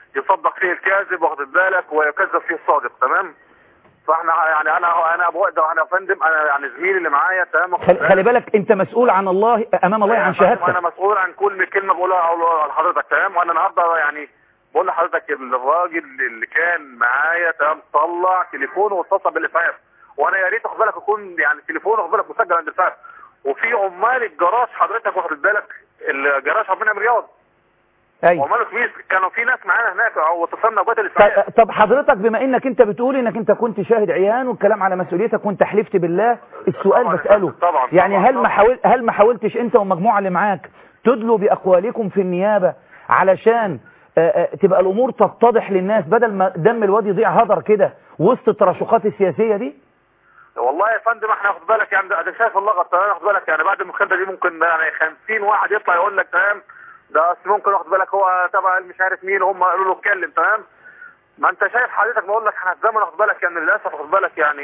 يصدق فيه الكاذب واخد بالك ويكذب فيه الصادق تمام فاحنا يعني انا انا ابو وائل انا يا فندم انا يعني زميلي اللي معايا تمام واخد خلي, خلي بالك انت مسؤول عن الله امام الله عن يا فندم انا شهادتك مسؤول عن كل كلمه بقولها أقولها لحضرتك تمام وانا النهارده يعني بقول لحضرتك الراجل اللي كان معايا تمام طلع تليفونه واتصل بالاسعاف وانا يا ريت واخد بالك يكون يعني تليفونه واخد بالك مسجل عند الاسعاف وفي عمال الجراج حضرتك واخد بالك الجراج عندنا من رياض ايوه عمال اتوبيس كانوا في ناس معانا هناك واتصلنا بوقت الاسعاف طب, طب حضرتك بما انك انت بتقول انك انت كنت شاهد عيان والكلام على مسؤوليتك وانت حلفت بالله السؤال طبعاً، بسأله طبعاً، يعني طبعاً، هل ما طبعاً. حاول هل ما حاولتش انت والمجموعة اللي معاك تدلوا باقوالكم في النيابة علشان آه، آه، تبقى الامور تتضح للناس بدل ما دم الواد يضيع هدر كده وسط التراشقات السياسية دي والله يا فندم احنا واخد بالك يعني ده شايف اللغط تمام واخد بالك يعني بعد المخالفه دي ممكن يعني 50 واحد يطلع يقول لك تمام ده اصل ممكن واخد بالك هو تبع مش عارف مين هم قالوا له اتكلم تمام ما انت شايف حضرتك بقول لك احنا في زمن واخد بالك يعني للاسف واخد بالك يعني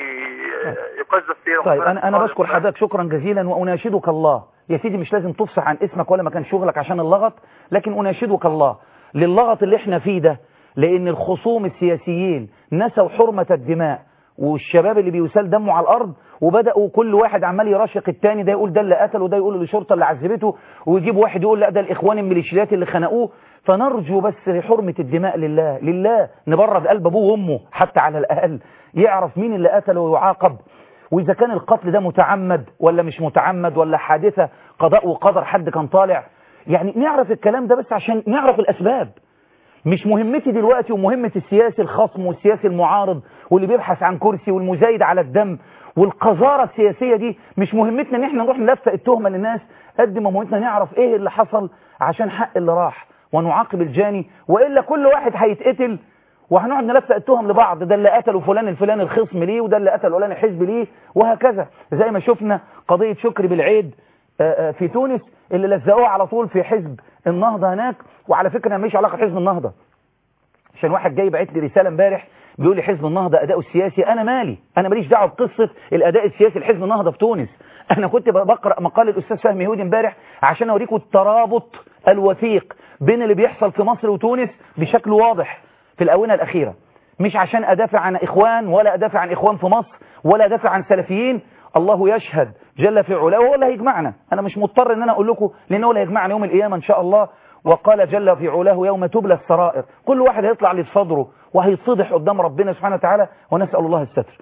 يقذف فيه واخد طيب بالك انا انا خالص، بشكر تمام؟ حضرتك شكرا جزيلا واناشدك الله يا سيدي مش لازم تفصح عن اسمك ولا مكان شغلك عشان اللغط لكن اناشدك الله للغط اللي احنا فيه ده لان الخصوم السياسيين نسوا حرمة الدماء والشباب اللي بيسال دمه على الارض وبداوا كل واحد عمال يرشق التاني ده يقول ده اللي قتله وده يقول الشرطه اللي عذبته ويجيب واحد يقول لا ده الاخوان الميليشيات اللي خنقوه فنرجو بس حرمة الدماء لله لله نبرد قلب ابوه وامه حتى على الاقل يعرف مين اللي قتله ويعاقب وإذا كان القتل ده متعمد ولا مش متعمد ولا حادثة قضاء وقدر حد كان طالع يعني نعرف الكلام ده بس عشان نعرف الأسباب مش مهمتي دلوقتي ومهمة السياسي الخصم والسياسي المعارض واللي بيبحث عن كرسي والمزايد على الدم والقذارة السياسية دي مش مهمتنا ان احنا نروح نلفق التهمة للناس قد ما مهمتنا نعرف ايه اللي حصل عشان حق اللي راح ونعاقب الجاني وإلا كل واحد هيتقتل وهنقعد نلفق التهم لبعض ده اللي قتله فلان الفلاني الخصم ليه وده اللي قتل فلان الحزب ليه وهكذا زي ما شفنا قضية شكري بالعيد آه، آه، في تونس اللي لزقوه على طول في حزب النهضة هناك وعلى فكرة ماليش علاقة حزب النهضة عشان واحد جاي بعت لي رسالة امبارح بيقول لي حزب النهضة أداؤه السياسي أنا مالي أنا ماليش دعوة بقصة الأداء السياسي لحزب النهضة في تونس أنا كنت بقرأ مقال الأستاذ فهمي يهودي امبارح عشان أوريكم الترابط الوثيق بين اللي بيحصل في مصر وتونس بشكل واضح في الآونة الأخيرة مش عشان أدافع عن إخوان ولا أدافع عن إخوان في مصر ولا أدافع عن سلفيين الله يشهد جل في علاه هو اللي هيجمعنا أنا مش مضطر إن أنا أقول لكم لأن هو اللي هيجمعنا يوم القيامة إن شاء الله وقال جل في علاه يوم تبلى السرائر كل واحد هيطلع لصدره وهيتفضح قدام ربنا سبحانه وتعالى ونسأل الله الستر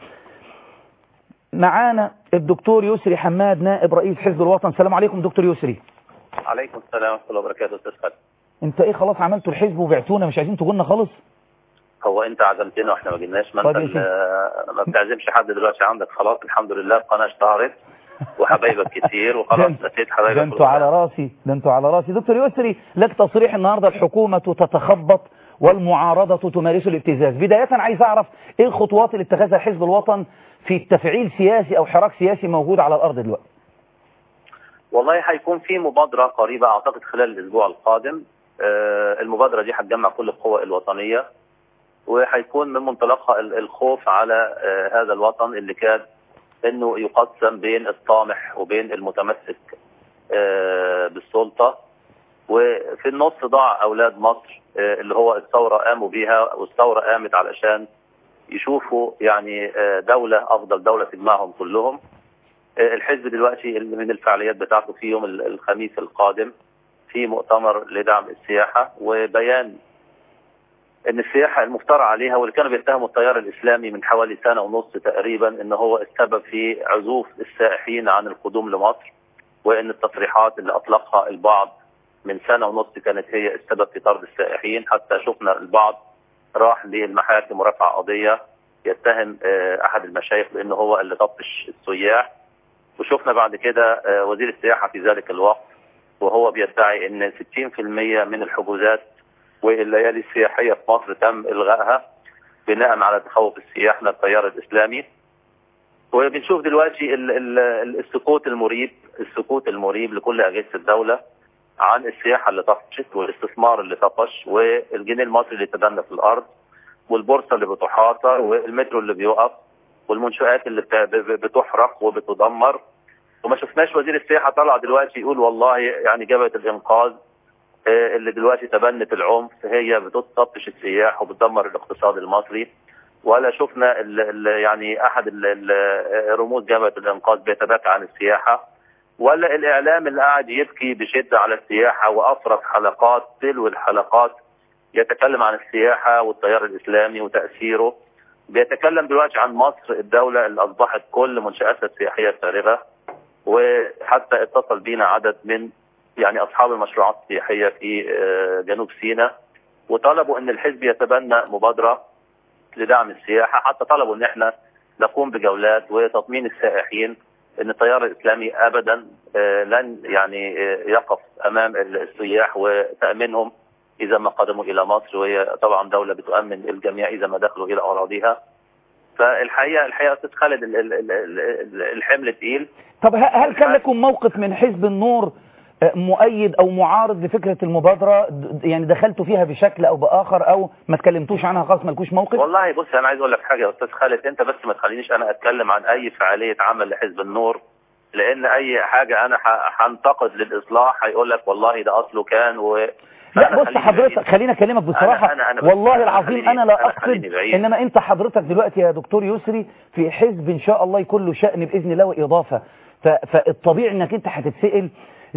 معانا الدكتور يسري حماد نائب رئيس حزب الوطن السلام عليكم دكتور يسري عليكم السلام ورحمه الله وبركاته استاذ خالد انت ايه خلاص عملتوا الحزب وبعتونا مش عايزين تقولنا خالص هو انت عزمتنا واحنا ما جيناش ما طيب انت يا ال- ما بتعزمش حد دلوقتي عندك خلاص الحمد لله القناه اشتهرت وحبايبك كتير وخلاص ده- نسيت ده حبايبك انتوا على راسي ده انتوا على راسي دكتور يسري لك تصريح النهارده الحكومة تتخبط والمعارضة تمارس الابتزاز بداية عايز اعرف ايه الخطوات اللي اتخذها حزب الوطن في تفعيل سياسي او حراك سياسي موجود على الارض دلوقتي والله هيكون في مبادرة قريبة أعتقد خلال الأسبوع القادم آه، المبادرة دي هتجمع كل القوى الوطنية وهيكون من منطلقها ال- الخوف على آه، هذا الوطن اللي كان انه يقسم بين الطامح وبين المتمسك آه، بالسلطة وفي النص ضاع أولاد مصر آه، اللي هو الثورة قاموا بيها والثورة قامت علشان يشوفوا يعني آه، دولة أفضل دولة تجمعهم كلهم آه، الحزب دلوقتي اللي من الفعاليات بتاعته في يوم ال- الخميس القادم في مؤتمر لدعم السياحة وبيان ان السياحة المفترى عليها واللي كانوا بيتهموا التيار الاسلامي من حوالي سنة ونص تقريبا ان هو السبب في عزوف السائحين عن القدوم لمصر وان التصريحات اللي اطلقها البعض من سنة ونص كانت هي السبب في طرد السائحين حتى شفنا البعض راح للمحاكم ورفع قضية يتهم آه، احد المشايخ بانه هو اللي طفش السياح وشفنا بعد كده آه، وزير السياحة في ذلك الوقت وهو بيدعي ان 60% من الحجوزات والليالي السياحية في مصر تم إلغائها بناء على تخوف السياح من التيار الإسلامي وبنشوف دلوقتي ال- ال- السكوت المريب السكوت المريب لكل أجهزة الدولة عن السياحة اللي طفشت والاستثمار اللي طفش والجنيه المصري اللي تدنى في الأرض والبورصة اللي بتحاصر والمترو اللي بيقف والمنشآت اللي بت- ب- ب- بتحرق وبتدمر وما شفناش وزير السياحة طلع دلوقتي يقول والله يعني جبهة الإنقاذ آه، اللي دلوقتي تبنت العنف هي بتطفش السياح وبتدمر الاقتصاد المصري ولا شفنا ال ال يعني احد ال- ال- رموز جبهه الانقاذ بيتباكى عن السياحه ولا الاعلام اللي قاعد يبكي بشده على السياحه وافرض حلقات تلو الحلقات يتكلم عن السياحه والتيار الاسلامي وتاثيره بيتكلم دلوقتي عن مصر الدوله اللي اصبحت كل منشاتها السياحيه فارغه وحتى اتصل بينا عدد من يعني اصحاب المشروعات السياحيه في آه، جنوب سيناء وطلبوا ان الحزب يتبنى مبادره لدعم السياحه حتى طلبوا ان احنا نقوم بجولات وتطمين السائحين ان التيار الاسلامي ابدا آه، لن يعني آه، يقف امام السياح وتامينهم اذا ما قدموا الى مصر وهي طبعا دوله بتؤمن الجميع اذا ما دخلوا الى اراضيها فالحقيقه الحقيقه استاذ خالد ال- ال- ال- ال- الحمل تقيل طب ه- هل كان لكم موقف من حزب النور آه، مؤيد او معارض لفكرة المبادرة د- يعني دخلتوا فيها بشكل او باخر او ما تكلمتوش عنها خالص مالكوش موقف والله بص انا عايز اقول لك حاجه يا استاذ خالد انت بس ما تخلينيش انا اتكلم عن اي فعاليه عمل لحزب النور لان اي حاجه انا ح- هنتقد للاصلاح هيقول لك والله ده اصله كان و لا فأنا بص خليني حضرتك بعيد. خليني اكلمك بصراحة أنا- أنا- أنا بس- والله أنا العظيم خليني- انا لا أنا اقصد خليني بعيد. انما انت حضرتك دلوقتي يا دكتور يسري في حزب ان شاء الله يكون له شأن باذن الله واضافة ف- فالطبيعي انك انت هتتسأل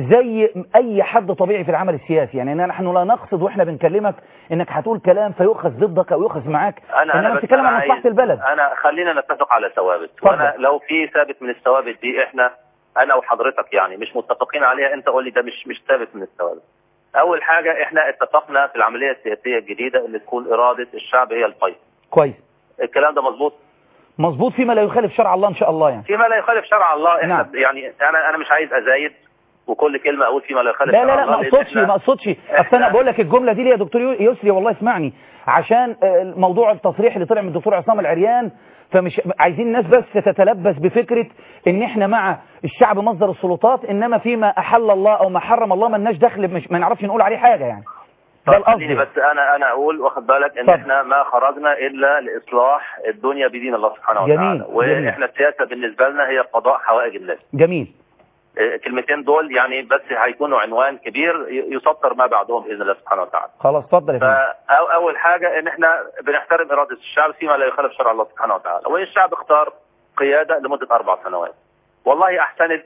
زي اي حد طبيعي في العمل السياسي يعني نحن لا نقصد واحنا بنكلمك انك هتقول كلام فيؤخذ ضدك او يؤخذ معاك انا انما انا بس بتتكلم أنا عن عايز- مصلحة البلد انا خلينا نتفق على ثوابت اتفضل. وانا لو في ثابت من الثوابت دي احنا انا وحضرتك يعني مش متفقين عليها انت قول لي ده مش مش ثابت من الثوابت اول حاجه احنا اتفقنا في العمليه السياسيه الجديده اللي تكون اراده الشعب هي الفيصل كويس الكلام ده مظبوط مظبوط فيما لا يخالف شرع الله ان شاء الله يعني فيما لا يخالف شرع الله احنا نعم. يعني انا انا مش عايز ازايد وكل كلمه اقول فيما لا يخالف لا شرع لا لا الله ما لأن اقصدش إحنا- ما اقصدش اصل انا بقول لك الجمله دي ليه يا دكتور يو- يسري والله اسمعني عشان آه، موضوع التصريح اللي طلع من الدكتور عصام العريان فمش عايزين الناس بس تتلبس بفكره ان احنا مع الشعب مصدر السلطات انما فيما احل الله او ما حرم الله ما لناش دخل مش ما نعرفش نقول عليه حاجه يعني ده طب القصد خليني يعني. بس انا انا اقول واخد بالك ان اتفضل. احنا ما خرجنا الا لاصلاح الدنيا بدين الله سبحانه جميل، وتعالى جميل. واحنا السياسه بالنسبه لنا هي قضاء حوائج الناس جميل آه، الكلمتين دول يعني بس هيكونوا عنوان كبير ي- يسطر ما بعدهم باذن الله سبحانه وتعالى خلاص اتفضل يا فندم فاول حاجه ان احنا بنحترم اراده الشعب فيما لا يخالف شرع الله سبحانه وتعالى والشعب اختار قياده لمده اربع سنوات والله احسنت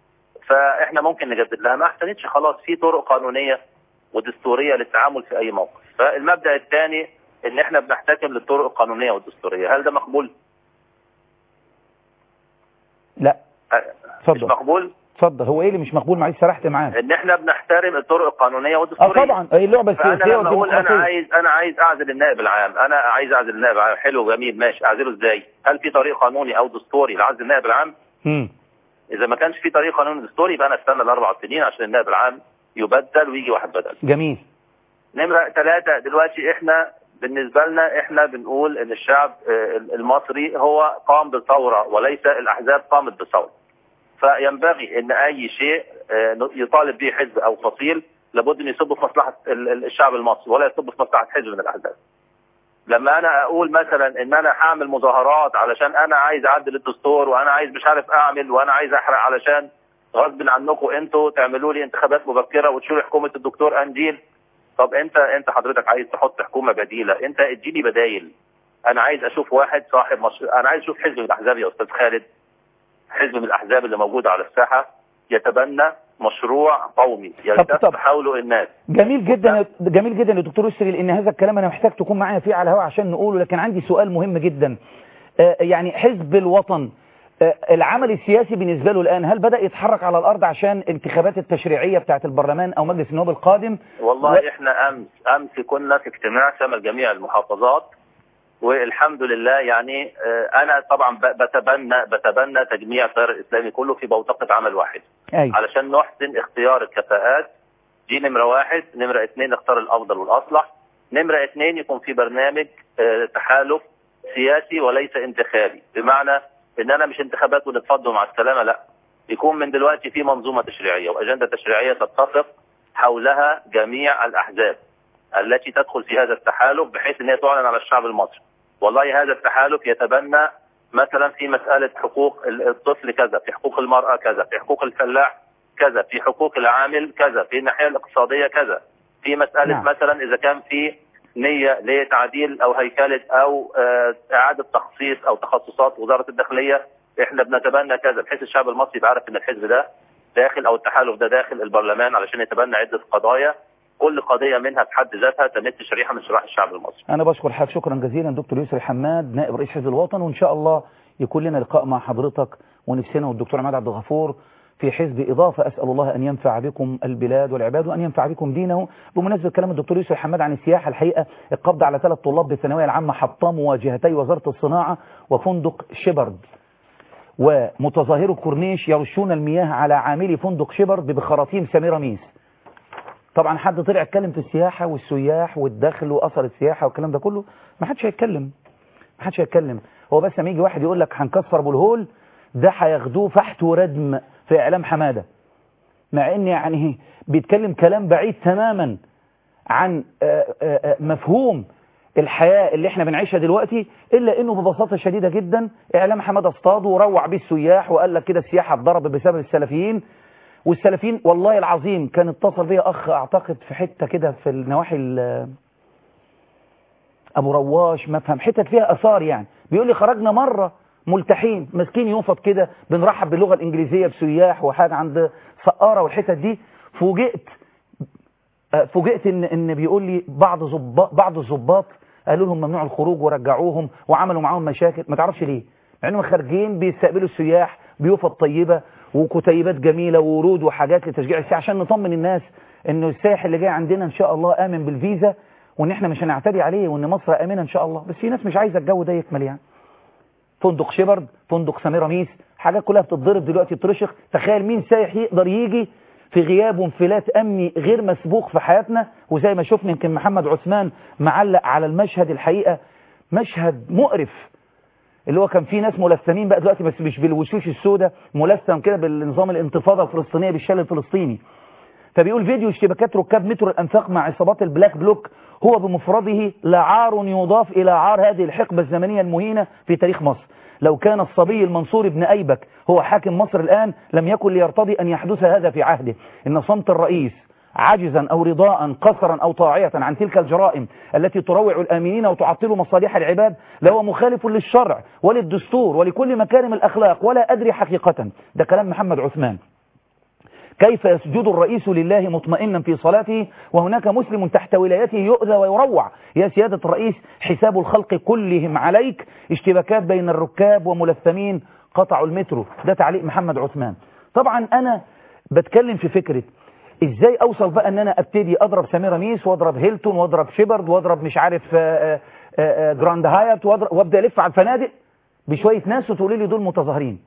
فاحنا ممكن نجدد لها ما احسنتش خلاص في طرق قانونيه ودستوريه للتعامل في اي موقف فالمبدا الثاني ان احنا بنحتكم للطرق القانونيه والدستوريه هل ده مقبول لا أه، مش اتفضل مقبول اتفضل هو ايه اللي مش مقبول معلش سرحت معاك ان احنا بنحترم الطرق القانونيه اه والدستوريه طبعا ايه اللعبه فانا السياسيه لما اقول انا والديمقراطيه عايز انا عايز اعزل النائب العام انا عايز اعزل النائب العام حلو جميل ماشي اعزله ازاي هل في طريق قانوني او دستوري لعزل النائب العام مم. اذا ما كانش في طريق قانوني دستوري يبقى انا استنى الاربع سنين عشان النائب العام يبدل ويجي واحد بدل جميل نمرة ثلاثة دلوقتي احنا بالنسبة لنا احنا بنقول ان الشعب آه، المصري هو قام بثورة وليس الاحزاب قامت بثورة فينبغي ان اي شيء آه، يطالب به حزب او فصيل لابد ان يصب في مصلحة ال- ال- الشعب المصري ولا يصب في مصلحة حزب من الاحزاب لما انا اقول مثلا ان انا هعمل مظاهرات علشان انا عايز اعدل الدستور وانا عايز مش عارف اعمل وانا عايز احرق علشان غصب عنكم انتوا تعملوا لي انتخابات مبكره وتشيلوا حكومه الدكتور انجيل طب انت انت حضرتك عايز تحط حكومه بديله انت اديني بدايل انا عايز اشوف واحد صاحب مش... انا عايز اشوف حزب من الاحزاب يا استاذ خالد حزب من الاحزاب اللي موجوده على الساحه يتبنى مشروع قومي يلتف طب. حوله الناس جميل جدا يا- جميل جدا يا دكتور يسري لان هذا الكلام انا محتاج تكون معايا فيه على الهواء عشان نقوله لكن عندي سؤال مهم جدا آه، يعني حزب الوطن آه، العمل السياسي بالنسبه له الان هل بدا يتحرك على الارض عشان الانتخابات التشريعيه بتاعه البرلمان او مجلس النواب القادم والله و- احنا امس امس كنا في اجتماع شمل جميع المحافظات والحمد لله يعني آه، انا طبعا ب- بتبنى بتبنى تجميع التيار الاسلامي كله في بوتقه عمل واحد ايوه علشان نحسن اختيار الكفاءات دي نمرة واحد نمرة اتنين نختار الأفضل والأصلح نمرة اتنين يكون في برنامج آه، تحالف سياسي وليس انتخابي بمعنى ان انا مش انتخابات ونتفضل مع السلامة لا يكون من دلوقتي في منظومة تشريعية وأجندة تشريعية تتفق حولها جميع الأحزاب التي تدخل في هذا التحالف بحيث ان هي تعلن على الشعب المصري والله هذا التحالف يتبنى مثلا في مسألة حقوق الطفل كذا في حقوق المرأة كذا في حقوق الفلاح كذا في حقوق العامل كذا في الناحية الاقتصادية كذا في مساله نعم. مثلا اذا كان في نيه لتعديل او هيكله او آه، اعاده تخصيص او تخصصات وزاره الداخليه احنا بنتبنى كذا بحيث الشعب المصري يبقى عارف ان الحزب ده داخل او التحالف ده داخل البرلمان علشان يتبنى عده قضايا كل قضيه منها بحد ذاتها تمس شريحه من شرائح الشعب المصري أنا بشكر حضرتك شكرا جزيلا دكتور يسري حماد نائب رئيس حزب الوطن وإن شاء الله يكون لنا لقاء مع حضرتك ونفسنا والدكتور عماد عبد الغفور في حزب إضافة أسأل الله أن ينفع بكم البلاد والعباد وأن ينفع بكم دينه بمناسبة كلام الدكتور يسري حماد عن السياحة الحقيقة القبض على ثلاث طلاب بالثانوية العامة حطام مواجهتي وزارة الصناعة وفندق شيبرد ومتظاهرو كورنيش يرشون المياه على عاملي فندق شيبرد بخراطيم سميرة ميس طبعا حد طلع اتكلم في السياحة والسياح والدخل وأثر السياحة والكلام ده كله ما حدش هيتكلم ما حدش هيتكلم هو بس لما يجي واحد يقول لك هنكسر ابو الهول ده هياخدوه فحت وردم في اعلام حماده مع ان يعني بيتكلم كلام بعيد تماما عن آه، آه، آه، مفهوم الحياة اللي احنا بنعيشها دلوقتي الا انه ببساطة شديدة جدا اعلام حماده اصطاد وروع بيه السياح وقال لك كده السياحة اتضرب بسبب السلفيين والسلفيين والله العظيم كان اتصل بيا اخ اعتقد في حتة كده في النواحي ال- ابو رواش ما فهم حتت فيها اثار يعني بيقول لي خرجنا مره ملتحين ماسكين يوفط كده بنرحب باللغه الانجليزيه بسياح وحاجه عند سقاره والحتت دي فوجئت آه، فوجئت ان ان بيقول لي بعض ظباط بعض الظباط قالوا لهم ممنوع الخروج ورجعوهم وعملوا معاهم مشاكل ما تعرفش ليه مع انهم خارجين بيستقبلوا السياح بيوفط طيبه وكتيبات جميله وورود وحاجات لتشجيع السياح عشان نطمن الناس انه السائح اللي جاي عندنا ان شاء الله امن بالفيزا وان احنا مش هنعتدي عليه وان مصر امنه ان شاء الله بس في ناس مش عايزه الجو ده يكمل يعني فندق شيبرد فندق سميرة ميس حاجات كلها بتتضرب دلوقتي بترشخ تخيل مين سايح يقدر يجي في غياب وانفلات امني غير مسبوق في حياتنا وزي ما شفنا يمكن محمد عثمان معلق على المشهد الحقيقه مشهد مقرف اللي هو كان فيه ناس ملثمين بقى دلوقتي بس مش بالوشوش السوداء ملثم كده بالنظام الانتفاضه الفلسطينيه بالشل الفلسطيني فبيقول فيديو اشتباكات ركاب مترو الانفاق مع عصابات البلاك بلوك هو بمفرده لعار يضاف الى عار هذه الحقبه الزمنيه المهينه في تاريخ مصر لو كان الصبي المنصور بن ايبك هو حاكم مصر الان لم يكن ليرتضي ان يحدث هذا في عهده ان صمت الرئيس عاجزا او رضاء قصرا او طاعيه عن تلك الجرائم التي تروع الامنين وتعطل مصالح العباد لهو مخالف للشرع وللدستور ولكل مكارم الاخلاق ولا ادري حقيقه ده كلام محمد عثمان كيف يسجد الرئيس لله مطمئنا في صلاته وهناك مسلم تحت ولايته يؤذى ويروع يا سيادة الرئيس حساب الخلق كلهم عليك اشتباكات بين الركاب وملثمين قطعوا المترو ده تعليق محمد عثمان طبعا أنا بتكلم في فكرة ازاي اوصل بقى ان انا ابتدي اضرب سميرة ميس واضرب هيلتون واضرب شيبرد واضرب مش عارف آآ آآ جراند هايت واضرب- وابدا الف على الفنادق بشوية ناس وتقولي لي دول متظاهرين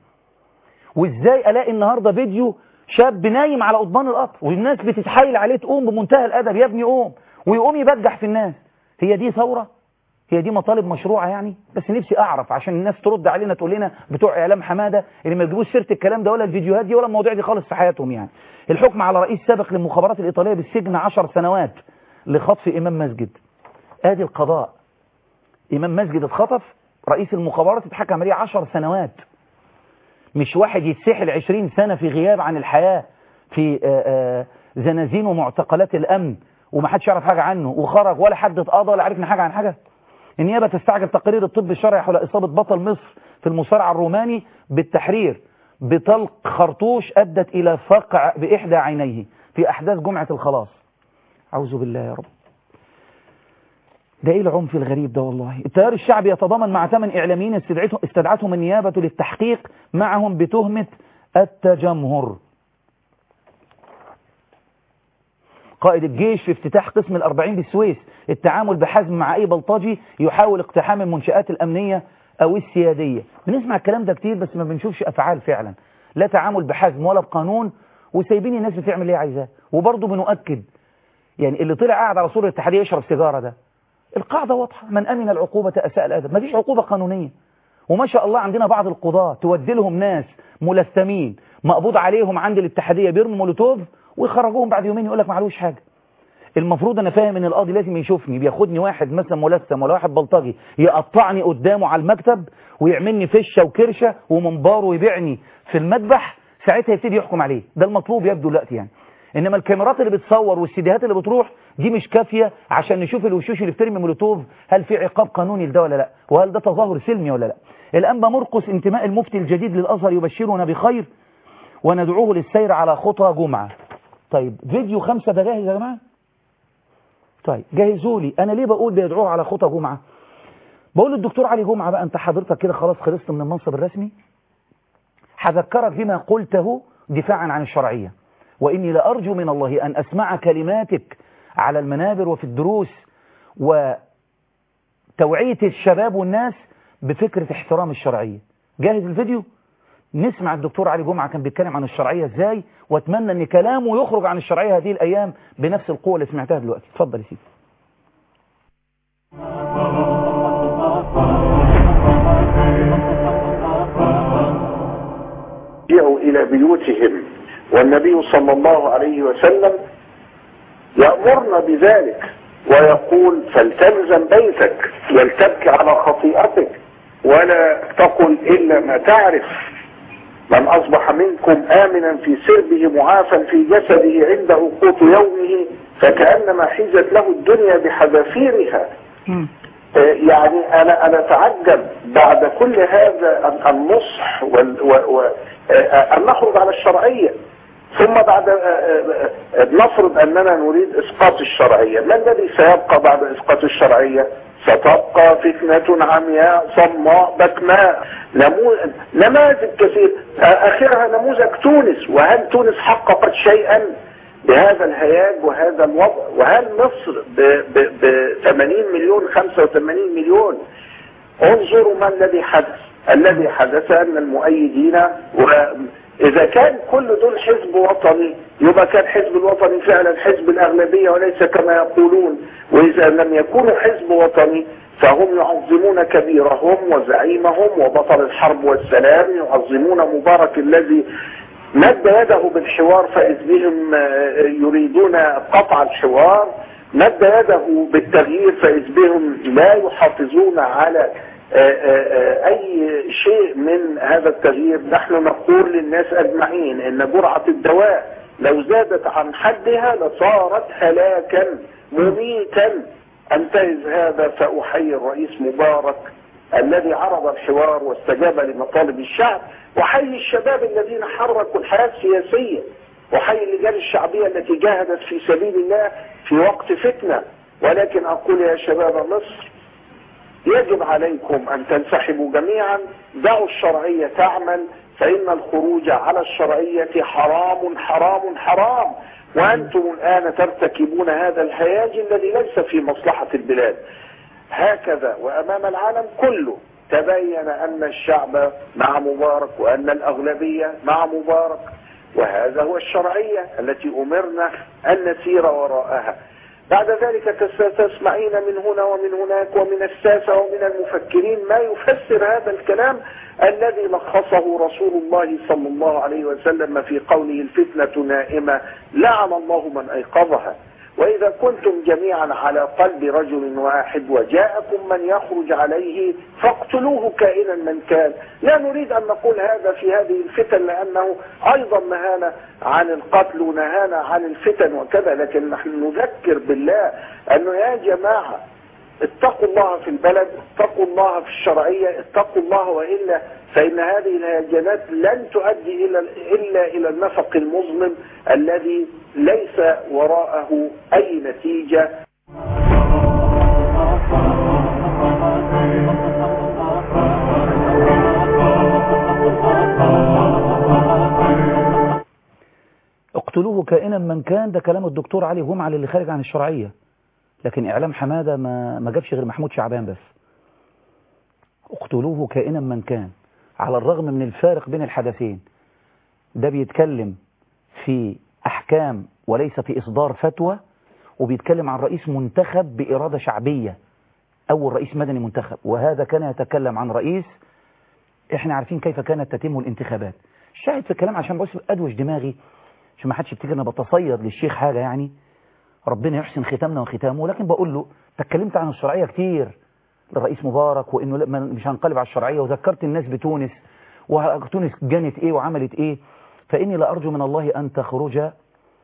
وازاي الاقي النهارده فيديو شاب نايم على قضبان القطر والناس بتتحايل عليه تقوم بمنتهى الادب يا ابني قوم ويقوم يبجح في الناس هي دي ثوره هي دي مطالب مشروعه يعني بس نفسي اعرف عشان الناس ترد علينا تقول لنا بتوع اعلام حماده اللي ما يجيبوش سيره الكلام ده ولا الفيديوهات دي ولا المواضيع دي خالص في حياتهم يعني الحكم على رئيس سابق للمخابرات الايطاليه بالسجن 10 سنوات لخطف امام مسجد ادي القضاء امام مسجد اتخطف رئيس المخابرات اتحكم عليه 10 سنوات مش واحد يتسحل 20 سنة في غياب عن الحياة في آه، آه، زنازين ومعتقلات الأمن ومحدش يعرف حاجة عنه وخرج ولا حد اتقضى ولا عرفنا حاجة عن حاجة النيابة تستعجل تقرير الطب الشرعي حول إصابة بطل مصر في المصارعة الروماني بالتحرير بطلق خرطوش أدت إلى فقع بإحدى عينيه في أحداث جمعة الخلاص أعوذ بالله يا رب ده ايه العنف الغريب ده والله التيار الشعبي يتضامن مع ثمان اعلاميين استدعتهم استدعتهم النيابه للتحقيق معهم بتهمه التجمهر قائد الجيش في افتتاح قسم الأربعين بالسويس التعامل بحزم مع أي بلطجي يحاول اقتحام المنشآت الأمنية أو السيادية بنسمع الكلام ده كتير بس ما بنشوفش أفعال فعلا لا تعامل بحزم ولا بقانون وسايبين الناس بتعمل اللي هي عايزاه وبرضه بنؤكد يعني اللي طلع قاعد على صورة الاتحادية يشرب سيجارة ده القاعدة واضحة من أمن العقوبة أساء الأدب ما فيش عقوبة قانونية وما شاء الله عندنا بعض القضاة تودي لهم ناس ملثمين مقبوض عليهم عند الاتحادية بيرموا مولوتوف ويخرجوهم بعد يومين يقول لك ما عليهوش حاجة المفروض انا فاهم ان القاضي لازم يشوفني بياخدني واحد مثلا ملثم ولا واحد بلطجي يقطعني قدامه على المكتب ويعملني فشه وكرشه ومنبار ويبيعني في المذبح ساعتها يبتدي يحكم عليه ده المطلوب يبدو دلوقتي يعني انما الكاميرات اللي بتصور والسيديهات اللي بتروح دي مش كافيه عشان نشوف الوشوش اللي بترمي مولوتوف هل في عقاب قانوني لده ولا لا وهل ده تظاهر سلمي ولا لا الانبا مرقس انتماء المفتي الجديد للازهر يبشرنا بخير وندعوه للسير على خطى جمعه طيب فيديو خمسة ده جاهز يا جماعه طيب جهزوا لي انا ليه بقول بيدعوه على خطى جمعه بقول للدكتور علي جمعه بقى انت حضرتك كده خلاص خلصت من المنصب الرسمي هذكرك بما قلته دفاعا عن الشرعيه وإني لأرجو من الله أن أسمع كلماتك على المنابر وفي الدروس وتوعية الشباب والناس بفكرة احترام الشرعية جاهز الفيديو نسمع الدكتور علي جمعة كان بيتكلم عن الشرعية ازاي واتمنى ان كلامه يخرج عن الشرعية هذه الايام بنفس القوة اللي سمعتها دلوقتي اتفضل يا سيدي يرجعوا إلى بيوتهم والنبي صلى الله عليه وسلم يأمرنا بذلك ويقول فلتلزم بيتك ولتبكي على خطيئتك ولا تقل إلا ما تعرف من أصبح منكم آمنا في سربه معافا في جسده عند قوت يومه فكأنما حيزت له الدنيا بحذافيرها يعني انا انا اتعجب بعد كل هذا النصح وال و و ان نخرج على الشرعيه ثم بعد نفرض اننا نريد اسقاط الشرعيه ما الذي سيبقى بعد اسقاط الشرعيه ستبقى فتنة عمياء صماء بكماء نمو... نماذج كثير اخرها نموذج تونس وهل تونس حققت شيئا بهذا الهياج وهذا الوضع وهل مصر ب 80 مليون 85 مليون انظروا ما الذي حدث الذي حدث ان المؤيدين واذا كان كل دول حزب وطني يبقى كان حزب الوطني فعلا حزب الاغلبيه وليس كما يقولون واذا لم يكونوا حزب وطني فهم يعظمون كبيرهم وزعيمهم وبطل الحرب والسلام يعظمون مبارك الذي مد يده بالحوار فإذ بهم يريدون قطع الحوار مد يده بالتغيير فإذ بهم لا يحافظون على أي شيء من هذا التغيير نحن نقول للناس أجمعين إن جرعة الدواء لو زادت عن حدها لصارت هلاكا مميتا أنتهز هذا فأحيي الرئيس مبارك الذي عرض الحوار واستجاب لمطالب الشعب وحي الشباب الذين حركوا الحياة السياسية وحي اللجان الشعبية التي جاهدت في سبيل الله في وقت فتنة ولكن أقول يا شباب مصر يجب عليكم أن تنسحبوا جميعا دعوا الشرعية تعمل فإن الخروج على الشرعية حرام حرام حرام وأنتم الآن ترتكبون هذا الهياج الذي ليس في مصلحة البلاد هكذا وأمام العالم كله تبين أن الشعب مع مبارك وأن الأغلبية مع مبارك وهذا هو الشرعية التي أمرنا أن نسير وراءها بعد ذلك تسمعين من هنا ومن هناك ومن الساسة ومن المفكرين ما يفسر هذا الكلام الذي لخصه رسول الله صلى الله عليه وسلم في قوله الفتنة نائمة لعن الله من أيقظها وإذا كنتم جميعا على قلب رجل واحد وجاءكم من يخرج عليه فاقتلوه كائنا من كان لا نريد أن نقول هذا في هذه الفتن لأنه أيضا نهانا عن القتل ونهانا عن الفتن وكذا لكن نحن نذكر بالله أنه يا جماعة اتقوا الله في البلد اتقوا الله في الشرعية اتقوا الله وإلا فإن هذه الهيجانات لن تؤدي إلا, إلا إلى النفق المظلم الذي ليس وراءه أي نتيجة اقتلوه كائنا من كان ده كلام الدكتور علي جمعة اللي خارج عن الشرعية لكن إعلام حمادة ما, ما جابش غير محمود شعبان بس اقتلوه كائنا من كان على الرغم من الفارق بين الحدثين ده بيتكلم في أحكام وليس في إصدار فتوى وبيتكلم عن رئيس منتخب بإرادة شعبية أول رئيس مدني منتخب وهذا كان يتكلم عن رئيس احنا عارفين كيف كانت تتم الانتخابات شاهد في الكلام عشان بس أدوش دماغي عشان ما حدش يفتكر انا بتصيد للشيخ حاجة يعني ربنا يحسن ختامنا وختامه لكن بقول له تكلمت عن الشرعية كتير للرئيس مبارك وانه مش هنقلب على الشرعية وذكرت الناس بتونس وتونس جنت ايه وعملت ايه فاني لا ارجو من الله ان تخرج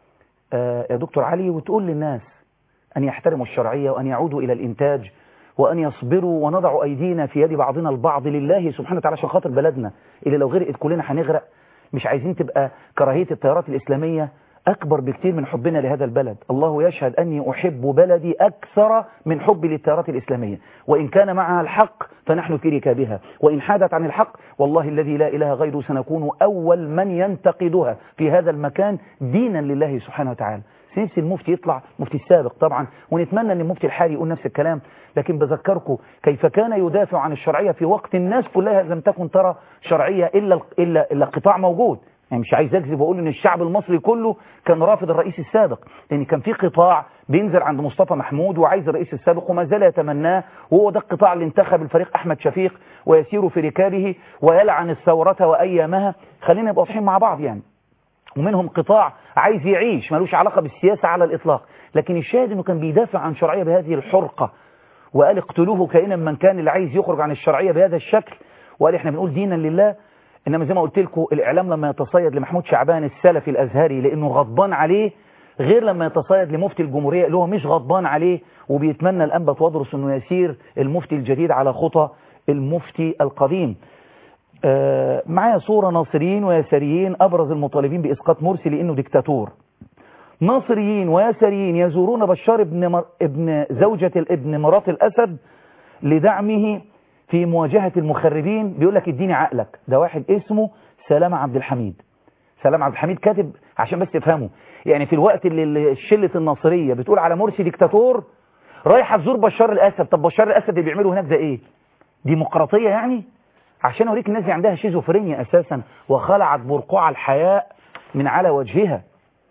آه، يا دكتور علي وتقول للناس أن يحترموا الشرعية وأن يعودوا إلى الإنتاج وأن يصبروا ونضع أيدينا في يد بعضنا البعض لله سبحانه وتعالى عشان خاطر بلدنا اللي لو غرقت كلنا هنغرق مش عايزين تبقى كراهية التيارات الإسلامية أكبر بكتير من حبنا لهذا البلد الله يشهد أني أحب بلدي أكثر من حبي للتيارات الإسلامية وإن كان معها الحق فنحن في ركابها وإن حادت عن الحق والله الذي لا إله غيره سنكون أول من ينتقدها في هذا المكان دينا لله سبحانه وتعالى نفسي المفتي يطلع مفتي السابق طبعا ونتمنى ان المفتي الحالي يقول نفس الكلام لكن بذكركم كيف كان يدافع عن الشرعية في وقت الناس كلها لم تكن ترى شرعية إلا إلا إلا قطاع موجود يعني مش عايز اكذب واقول ان الشعب المصري كله كان رافض الرئيس السابق لان كان في قطاع بينزل عند مصطفى محمود وعايز الرئيس السابق وما زال يتمناه وهو ده القطاع اللي انتخب الفريق احمد شفيق ويسير في ركابه ويلعن الثورة وايامها خلينا نبقى واضحين مع بعض يعني ومنهم قطاع عايز يعيش ملوش علاقة بالسياسة على الإطلاق لكن الشاهد أنه كان بيدافع عن شرعية بهذه الحرقة وقال اقتلوه كائنا من كان اللي عايز يخرج عن الشرعية بهذا الشكل وقال احنا بنقول دينا لله إنما زي ما قلت لكم الإعلام لما يتصيد لمحمود شعبان السلفي الأزهري لأنه غضبان عليه غير لما يتصيد لمفتي الجمهورية اللي هو مش غضبان عليه وبيتمنى الأنبا وادرس أنه يسير المفتي الجديد على خطى المفتي القديم آه معايا صورة ناصريين ويساريين أبرز المطالبين بإسقاط مرسي لأنه ديكتاتور ناصريين ويساريين يزورون بشار ابن, مر... ابن زوجة ابن مرات الأسد لدعمه في مواجهة المخربين بيقول لك اديني عقلك ده واحد اسمه سلام عبد الحميد سلام عبد الحميد كاتب عشان بس تفهموا يعني في الوقت اللي شلة الناصرية بتقول على مرسي ديكتاتور رايحة تزور بشار الأسد طب بشار الأسد اللي بيعمله هناك ده ايه ديمقراطية يعني عشان اوريك الناس دي عندها شيزوفرينيا اساسا وخلعت برقوع الحياء من على وجهها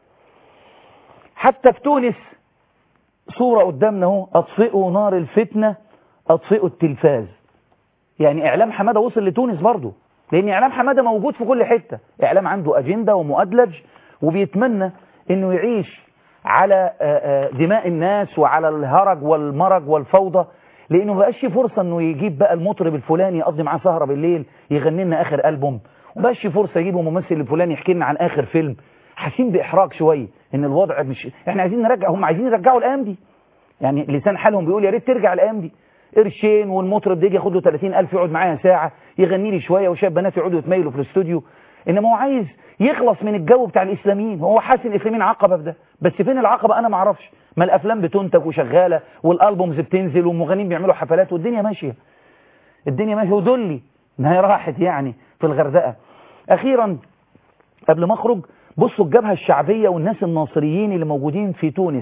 حتى في تونس صورة قدامنا اهو اطفئوا نار الفتنة اطفئوا التلفاز يعني اعلام حمادة وصل لتونس برضه لان اعلام حمادة موجود في كل حتة اعلام عنده اجندة ومؤدلج وبيتمنى انه يعيش على دماء الناس وعلى الهرج والمرج والفوضى لانه ما بقاش فرصة انه يجيب بقى المطرب الفلاني يقضي معاه سهرة بالليل يغني لنا اخر البوم وما بقاش فرصة يجيبوا ممثل الفلاني يحكي لنا عن اخر فيلم حاسين باحراج شوية ان الوضع مش احنا عايزين نرجع هم عايزين يرجعوا الايام دي يعني لسان حالهم بيقول يا ريت ترجع الايام دي قرشين والمطرب ده يجي ياخد له 30000 يقعد معايا ساعة يغني لي شوية وشاب بنات يقعدوا يتميلوا في الاستوديو انما هو عايز يخلص من الجو بتاع الاسلاميين هو حاسس ان الاسلاميين عقبة في ده بس فين العقبة انا ما اعرفش ما الافلام بتنتج وشغالة والالبومز بتنزل والمغنيين بيعملوا حفلات والدنيا ماشية الدنيا ماشية ودلي انها راحت يعني في الغردقة اخيرا قبل ما اخرج بصوا الجبهة الشعبية والناس الناصريين اللي موجودين في تونس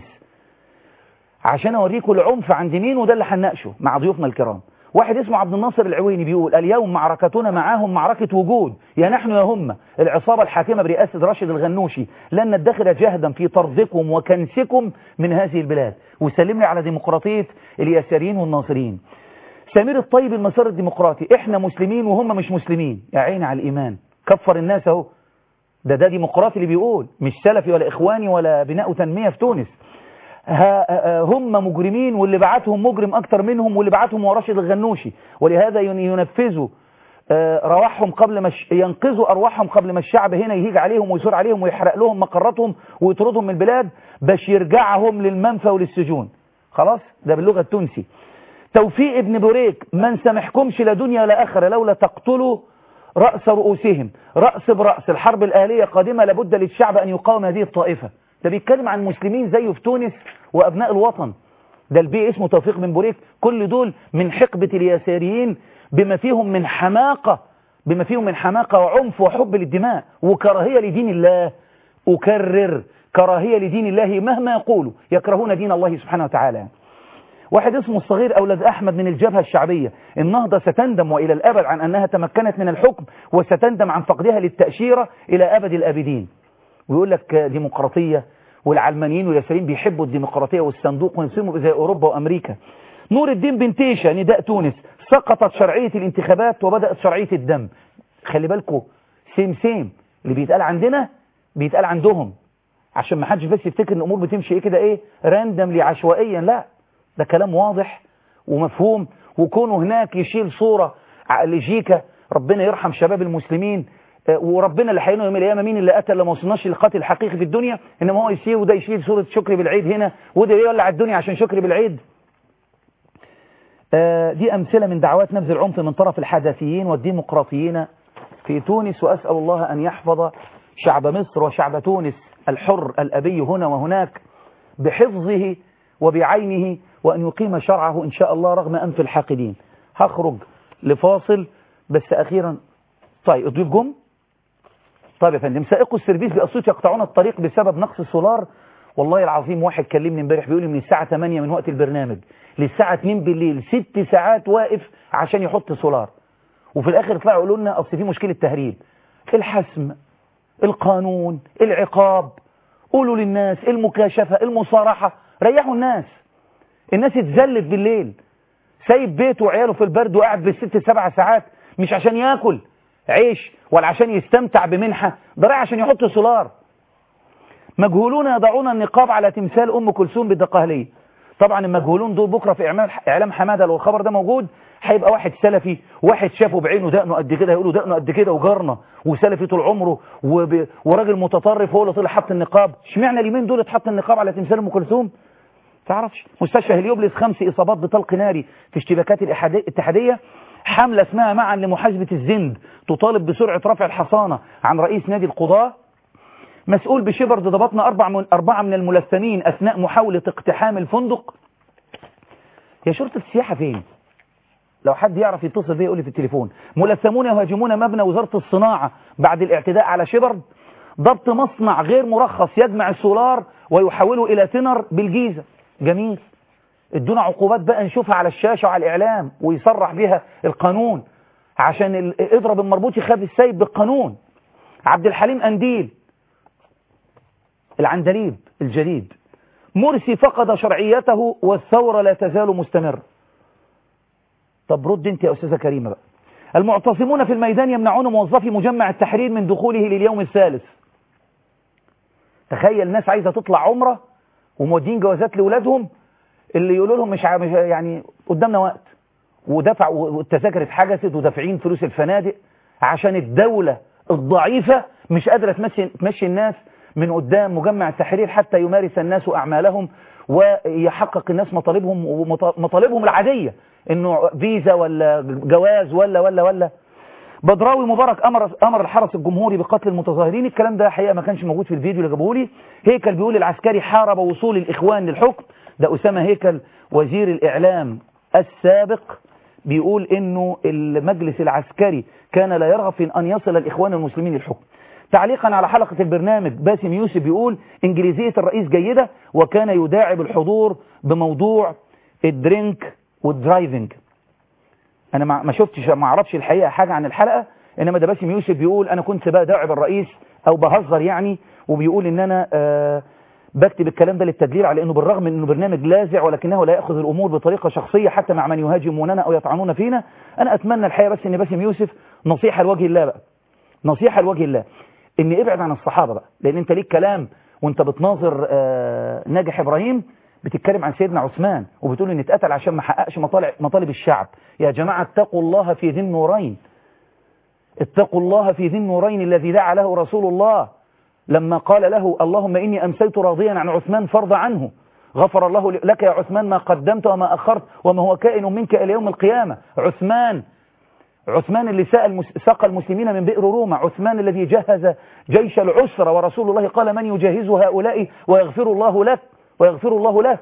عشان اوريكم العنف عند مين وده اللي هنناقشه مع ضيوفنا الكرام واحد اسمه عبد الناصر العويني بيقول اليوم معركتنا معاهم معركة وجود يا نحن يا هم العصابة الحاكمة برئاسة راشد الغنوشي لن ندخر جهدا في طردكم وكنسكم من هذه البلاد ويسلم لي على ديمقراطية اليساريين والناصريين سمير الطيب المسار الديمقراطي احنا مسلمين وهم مش مسلمين يا عيني على الإيمان كفر الناس اهو ده ده ديمقراطي اللي بيقول مش سلفي ولا إخواني ولا بناء وتنمية في تونس هم مجرمين واللي بعتهم مجرم أكتر منهم واللي بعتهم هو راشد الغنوشي ولهذا ينفذوا رواحهم قبل ما ينقذوا أرواحهم قبل ما الشعب هنا يهيج عليهم ويثور عليهم ويحرق لهم مقراتهم ويطردهم من البلاد باش يرجعهم للمنفى وللسجون خلاص ده باللغة التونسي توفيق ابن بريك ما نسامحكمش لا دنيا لا آخرة لولا تقتلوا رأس رؤوسهم رأس برأس الحرب الآلية قادمة لابد للشعب أن يقاوم هذه الطائفة ده بيتكلم عن مسلمين زيه في تونس وأبناء الوطن ده البي اسمه توفيق بن بوريك كل دول من حقبة اليساريين بما فيهم من حماقة بما فيهم من حماقة وعنف وحب للدماء وكراهية لدين الله أكرر كراهية لدين الله مهما يقولوا يكرهون دين الله سبحانه وتعالى واحد اسمه الصغير أولاد أحمد من الجبهة الشعبية النهضة ستندم وإلى الأبد عن أنها تمكنت من الحكم وستندم عن فقدها للتأشيرة إلى أبد الآبدين ويقول لك ديمقراطية والعلمانيين واليساريين بيحبوا الديمقراطية والصندوق ونسموا زي أوروبا وأمريكا نور الدين بنتيشة نداء تونس سقطت شرعية الانتخابات وبدأت شرعية الدم خلي بالكم سيم سيم اللي بيتقال عندنا بيتقال عندهم عشان ما حدش بس يفتكر ان الامور بتمشي ايه كده ايه راندملي عشوائيا لا ده كلام واضح ومفهوم وكونه هناك يشيل صورة لجيكا ربنا يرحم شباب المسلمين آه، وربنا اللي هينه يوم القيامه مين اللي قتل لما وصلناش للقاتل الحقيقي في الدنيا انما هو يسير وده يشيل صوره شكري بالعيد هنا وده يولع الدنيا عشان شكري بالعيد آه، دي أمثلة من دعوات نبذ العنف من طرف الحداثيين والديمقراطيين في تونس وأسأل الله أن يحفظ شعب مصر وشعب تونس الحر الأبي هنا وهناك بحفظه وبعينه وأن يقيم شرعه إن شاء الله رغم أنف الحاقدين هخرج لفاصل بس أخيرا طيب الضيوف جم طيب يا فندم سائقوا السيرفيس بأسيوط يقطعون الطريق بسبب نقص السولار والله العظيم واحد كلمني امبارح بيقول لي من الساعة 8 من وقت البرنامج للساعة 2 بالليل ست ساعات واقف عشان يحط سولار وفي الآخر طلعوا يقولوا لنا أصل في مشكلة تهريب الحسم القانون العقاب قولوا للناس المكاشفة المصارحة ريحوا الناس الناس اتذلت بالليل سايب بيته وعياله في البرد وقاعد بالست سبع ساعات مش عشان ياكل عيش ولا عشان يستمتع بمنحة ده رايح عشان يحط سولار مجهولون يضعون النقاب على تمثال أم كلثوم بالدقهلية طبعا المجهولون دول بكرة في إعلام- إعلام حمادة لو الخبر ده موجود هيبقى واحد سلفي واحد شافه بعينه دقنه قد كده هيقولوا دقنه قد كده وجارنا وسلفي طول عمره وب... وراجل متطرف هو اللي طلع حط النقاب اشمعنى اليومين دول اتحط النقاب على تمثال ام كلثوم تعرفش مستشفى هليوبلس خمس اصابات بطلق ناري في اشتباكات الإحادي- الاتحاديه حمله اسمها معا لمحاسبه الزند تطالب بسرعه رفع الحصانه عن رئيس نادي القضاه مسؤول بشبرد ضبطنا أربع من أربعة من الملثمين أثناء محاولة اقتحام الفندق يا شرطة السياحة فين؟ لو حد يعرف يتصل بيه يقول لي في التليفون ملثمون يهاجمون مبنى وزارة الصناعة بعد الاعتداء على شبرد ضبط مصنع غير مرخص يجمع السولار ويحوله إلى تنر بالجيزة جميل ادونا عقوبات بقى نشوفها على الشاشة وعلى الإعلام ويصرح بها القانون عشان ال- اضرب المربوط يخاف السيد بالقانون عبد الحليم أنديل العندليب الجديد مرسي فقد شرعيته والثورة لا تزال مستمرة طب رد انت يا أستاذة كريمة بقى المعتصمون في الميدان يمنعون موظفي مجمع التحرير من دخوله لليوم الثالث تخيل ناس عايزة تطلع عمرة ومودين جوازات لأولادهم اللي يقولوا لهم مش ع- مش يعني قدامنا وقت ودفع والتذاكر اتحجزت ودافعين فلوس الفنادق عشان الدولة الضعيفة مش قادرة تمشي, تمشي الناس من قدام مجمع التحرير حتى يمارس الناس أعمالهم ويحقق الناس مطالبهم ومطالبهم العادية انه فيزا ولا جواز ولا ولا ولا بدراوي مبارك امر امر الحرس الجمهوري بقتل المتظاهرين الكلام ده حقيقه ما كانش موجود في الفيديو اللي جابوه لي هيكل بيقول العسكري حارب وصول الاخوان للحكم ده اسامه هيكل وزير الاعلام السابق بيقول انه المجلس العسكري كان لا يرغب في ان يصل الاخوان المسلمين للحكم تعليقا على حلقة البرنامج باسم يوسف بيقول انجليزية الرئيس جيدة وكان يداعب الحضور بموضوع الدرينك والدرايفنج انا ما ما شفتش ما اعرفش الحقيقة حاجة عن الحلقة انما ده باسم يوسف بيقول انا كنت بداعب الرئيس او بهزر يعني وبيقول ان انا آه بكتب الكلام ده للتدليل على انه بالرغم من انه برنامج لاذع ولكنه لا ياخذ الامور بطريقه شخصيه حتى مع من يهاجموننا او يطعنون فينا انا اتمنى الحقيقه بس ان باسم يوسف نصيحه لوجه الله بقى نصيحه لوجه الله ان ابعد عن الصحابه بقى لان انت ليك كلام وانت بتناظر آه ناجح ابراهيم بتتكلم عن سيدنا عثمان وبتقول ان اتقتل عشان ما حققش مطالب مطالب الشعب يا جماعه اتقوا الله في ذي النورين اتقوا الله في ذي النورين الذي دعا له رسول الله لما قال له اللهم إني أمسيت راضيا عن عثمان فرض عنه غفر الله لك يا عثمان ما قدمت وما أخرت وما هو كائن منك إلى يوم القيامة عثمان عثمان اللي ساق المسلمين من بئر روما عثمان الذي جهز جيش العسرة ورسول الله قال من يجهز هؤلاء ويغفر الله لك ويغفر الله له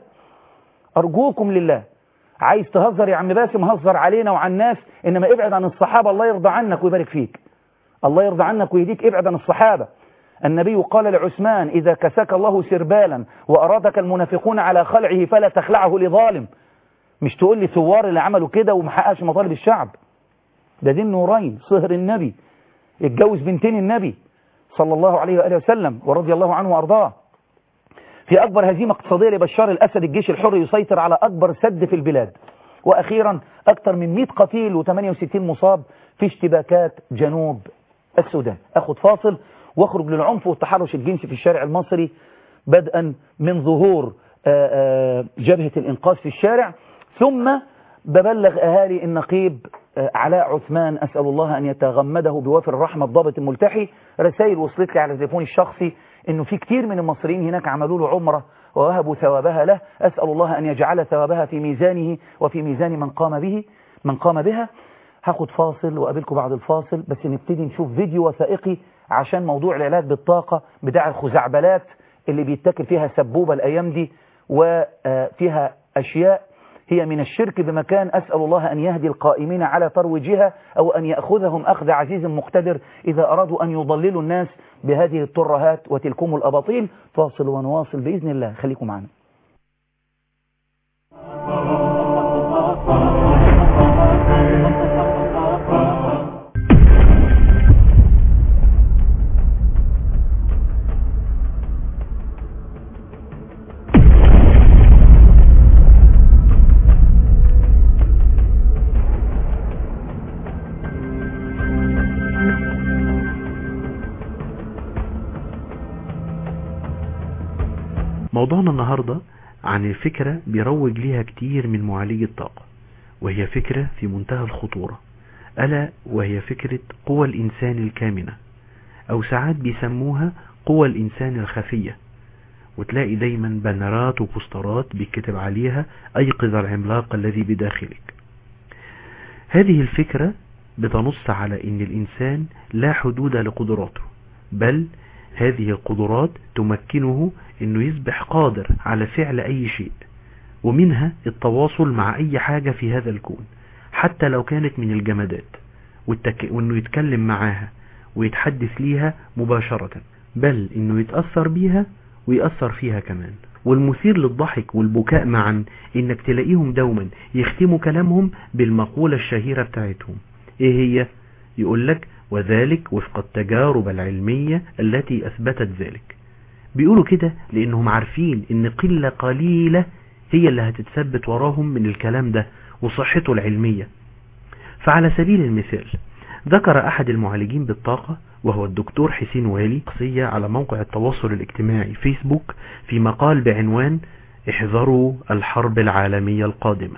أرجوكم لله عايز تهزر يا عم باسم هزر علينا وعن الناس إنما ابعد عن الصحابة الله يرضى عنك ويبارك فيك الله يرضى عنك ويهديك ابعد عن الصحابة النبي قال لعثمان إذا كساك الله سربالا وأرادك المنافقون على خلعه فلا تخلعه لظالم مش تقول لي ثوار اللي عملوا كده ومحققش مطالب الشعب ده دين نورين صهر النبي اتجوز بنتين النبي صلى الله عليه وآله وسلم ورضي الله عنه وأرضاه في أكبر هزيمة اقتصادية لبشار الأسد الجيش الحر يسيطر على أكبر سد في البلاد وأخيرا أكثر من 100 قتيل و68 مصاب في اشتباكات جنوب السودان أخذ فاصل واخرج للعنف والتحرش الجنسي في الشارع المصري بدءا من ظهور جبهة الإنقاذ في الشارع ثم ببلغ أهالي النقيب علاء عثمان أسأل الله أن يتغمده بوافر الرحمة الضابط الملتحي رسائل وصلت لي على تليفوني الشخصي إنه في كتير من المصريين هناك عملوا له عمرة ووهبوا ثوابها له أسأل الله أن يجعل ثوابها في ميزانه وفي ميزان من قام به من قام بها هاخد فاصل وقابلكم بعد الفاصل بس نبتدي نشوف فيديو وثائقي عشان موضوع العلاج بالطاقة بتاع الخزعبلات اللي بيتاكل فيها سبوبة الأيام دي وفيها أشياء هي من الشرك بمكان أسأل الله أن يهدي القائمين على ترويجها أو أن يأخذهم أخذ عزيز مقتدر إذا أرادوا أن يضللوا الناس بهذه الترهات وتلكم الأباطيل فاصل ونواصل بإذن الله خليكم معنا موضوعنا النهاردة عن الفكرة بيروج ليها كتير من معالجي الطاقة وهي فكرة في منتهى الخطورة ألا وهي فكرة قوى الإنسان الكامنة أو ساعات بيسموها قوى الإنسان الخفية وتلاقي دايما بانرات وبوسترات بيكتب عليها أيقظ العملاق الذي بداخلك هذه الفكرة بتنص على أن الإنسان لا حدود لقدراته بل هذه القدرات تمكنه انه يصبح قادر على فعل اي شيء ومنها التواصل مع اي حاجة في هذا الكون حتى لو كانت من الجمادات والتك... وانه يتكلم معاها ويتحدث ليها مباشرة بل انه يتأثر بيها ويأثر فيها كمان والمثير للضحك والبكاء معا انك تلاقيهم دوما يختموا كلامهم بالمقولة الشهيرة بتاعتهم ايه هي يقولك وذلك وفق التجارب العلمية التي أثبتت ذلك بيقولوا كده لأنهم عارفين إن قلة قليلة هي اللي هتتثبت وراهم من الكلام ده وصحته العلمية فعلى سبيل المثال ذكر أحد المعالجين بالطاقة وهو الدكتور حسين والي شخصية على موقع التواصل الاجتماعي فيسبوك في مقال بعنوان احذروا الحرب العالمية القادمة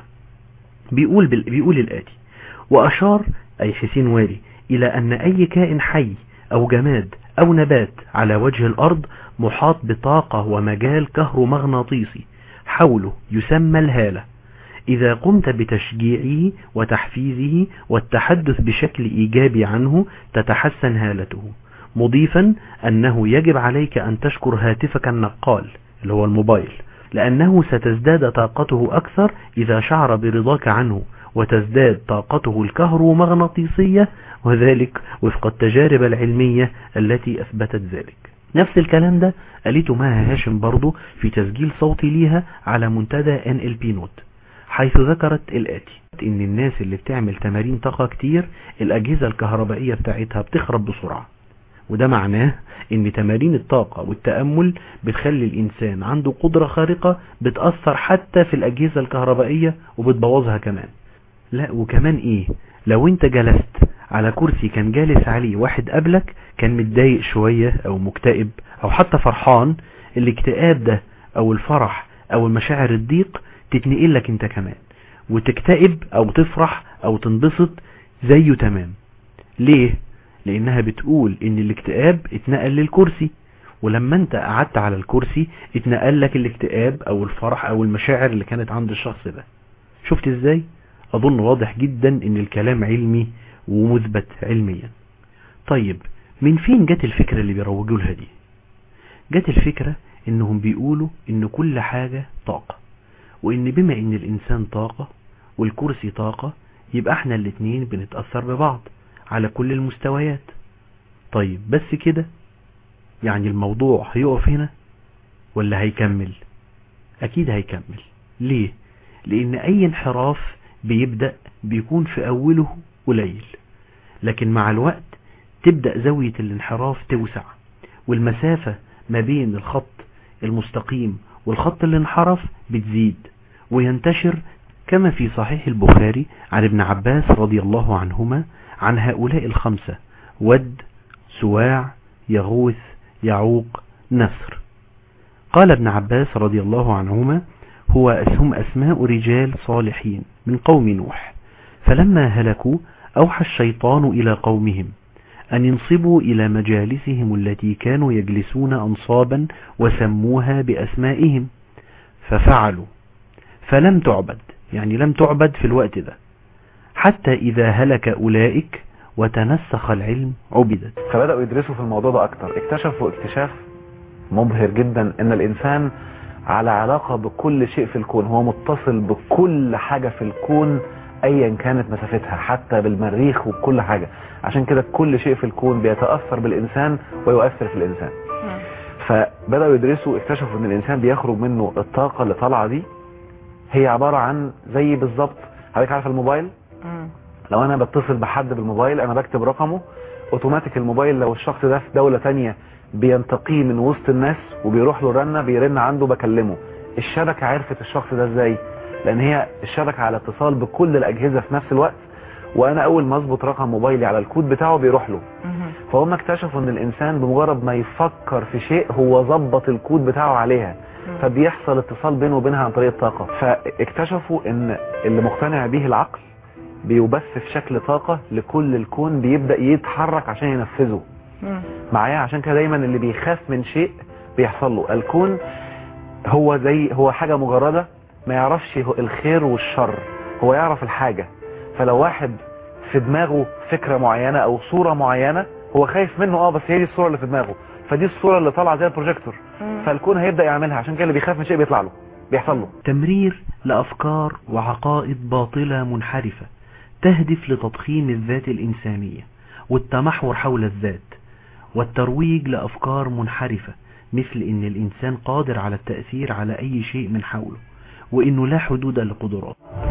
بيقول, بال... بيقول الآتي وأشار أي حسين والي إلى أن أي كائن حي أو جماد أو نبات على وجه الأرض محاط بطاقة ومجال كهرومغناطيسي حوله يسمى الهالة إذا قمت بتشجيعه وتحفيزه والتحدث بشكل إيجابي عنه تتحسن هالته مضيفا أنه يجب عليك أن تشكر هاتفك النقال اللي هو الموبايل لأنه ستزداد طاقته أكثر إذا شعر برضاك عنه وتزداد طاقته الكهرومغناطيسية وذلك وفق التجارب العلمية التي أثبتت ذلك نفس الكلام ده قالته مها هاشم برضو في تسجيل صوتي ليها على منتدى NLP نوت حيث ذكرت الآتي إن الناس اللي بتعمل تمارين طاقة كتير الأجهزة الكهربائية بتاعتها بتخرب بسرعة وده معناه ان تمارين الطاقة والتأمل بتخلي الإنسان عنده قدرة خارقة بتأثر حتى في الأجهزة الكهربائية وبتبوظها كمان لا وكمان ايه لو انت جلست على كرسي كان جالس عليه واحد قبلك كان متضايق شوية او مكتئب او حتى فرحان الاكتئاب ده او الفرح او المشاعر الضيق تتنقل لك انت كمان وتكتئب او تفرح او تنبسط زيه تمام ليه لانها بتقول ان الاكتئاب اتنقل للكرسي ولما انت قعدت على الكرسي اتنقل لك الاكتئاب او الفرح او المشاعر اللي كانت عند الشخص ده شفت ازاي اظن واضح جدا ان الكلام علمي ومثبت علميا طيب من فين جت الفكرة اللي بيروجوا لها دي جت الفكرة انهم بيقولوا ان كل حاجة طاقة وان بما ان الانسان طاقة والكرسي طاقة يبقى احنا الاتنين بنتأثر ببعض على كل المستويات طيب بس كده يعني الموضوع هيقف هنا ولا هيكمل اكيد هيكمل ليه لان اي انحراف بيبدأ بيكون في اوله قليل لكن مع الوقت تبدأ زاوية الانحراف توسع والمسافة ما بين الخط المستقيم والخط اللي انحرف بتزيد وينتشر كما في صحيح البخاري عن ابن عباس رضي الله عنهما عن هؤلاء الخمسة ود سواع يغوث يعوق نسر قال ابن عباس رضي الله عنهما هو هم أسماء رجال صالحين من قوم نوح فلما هلكوا أوحى الشيطان إلى قومهم أن ينصبوا إلى مجالسهم التي كانوا يجلسون أنصابا وسموها بأسمائهم ففعلوا فلم تعبد يعني لم تعبد في الوقت ده حتى إذا هلك أولئك وتنسخ العلم عبدت فبدأوا يدرسوا في الموضوع ده أكتر اكتشفوا اكتشاف مبهر جدا ان الانسان على علاقة بكل شيء في الكون هو متصل بكل حاجة في الكون ايا كانت مسافتها حتى بالمريخ وبكل حاجة عشان كده كل شيء في الكون بيتأثر بالانسان ويؤثر في الانسان فبدأوا يدرسوا اكتشفوا ان الانسان بيخرج منه الطاقة اللي طالعة دي هي عبارة عن زي بالظبط حضرتك عارف الموبايل لو انا بتصل بحد بالموبايل انا بكتب رقمه اوتوماتيك الموبايل لو الشخص ده في دولة تانية بينتقيه من وسط الناس وبيروح له رنة بيرن عنده بكلمه الشبكة عرفت الشخص ده ازاي لان هي الشبكة على اتصال بكل الاجهزة في نفس الوقت وانا اول ما اظبط رقم موبايلي على الكود بتاعه بيروح له فهم اكتشفوا ان الانسان بمجرد ما يفكر في شيء هو ظبط الكود بتاعه عليها فبيحصل اتصال بينه وبينها عن طريق الطاقة فاكتشفوا ان اللي مقتنع به العقل بيبث في شكل طاقة لكل الكون بيبدأ يتحرك عشان ينفذه معايا عشان كده دايما اللي بيخاف من شيء بيحصل له الكون هو زي هو حاجة مجردة ما يعرفش هو الخير والشر هو يعرف الحاجة فلو واحد في دماغه فكرة معينة او صورة معينة هو خايف منه اه بس هي دي الصورة اللي في دماغه فدي الصورة اللي طالعة زي البروجيكتور فالكون هيبدأ يعملها عشان كده اللي بيخاف من شيء بيطلع له بيحصل له تمرير لأفكار وعقائد باطلة منحرفة تهدف لتضخيم الذات الإنسانية والتمحور حول الذات والترويج لأفكار منحرفة مثل إن الإنسان قادر على التأثير على أي شيء من حوله وإنه لا حدود لقدراته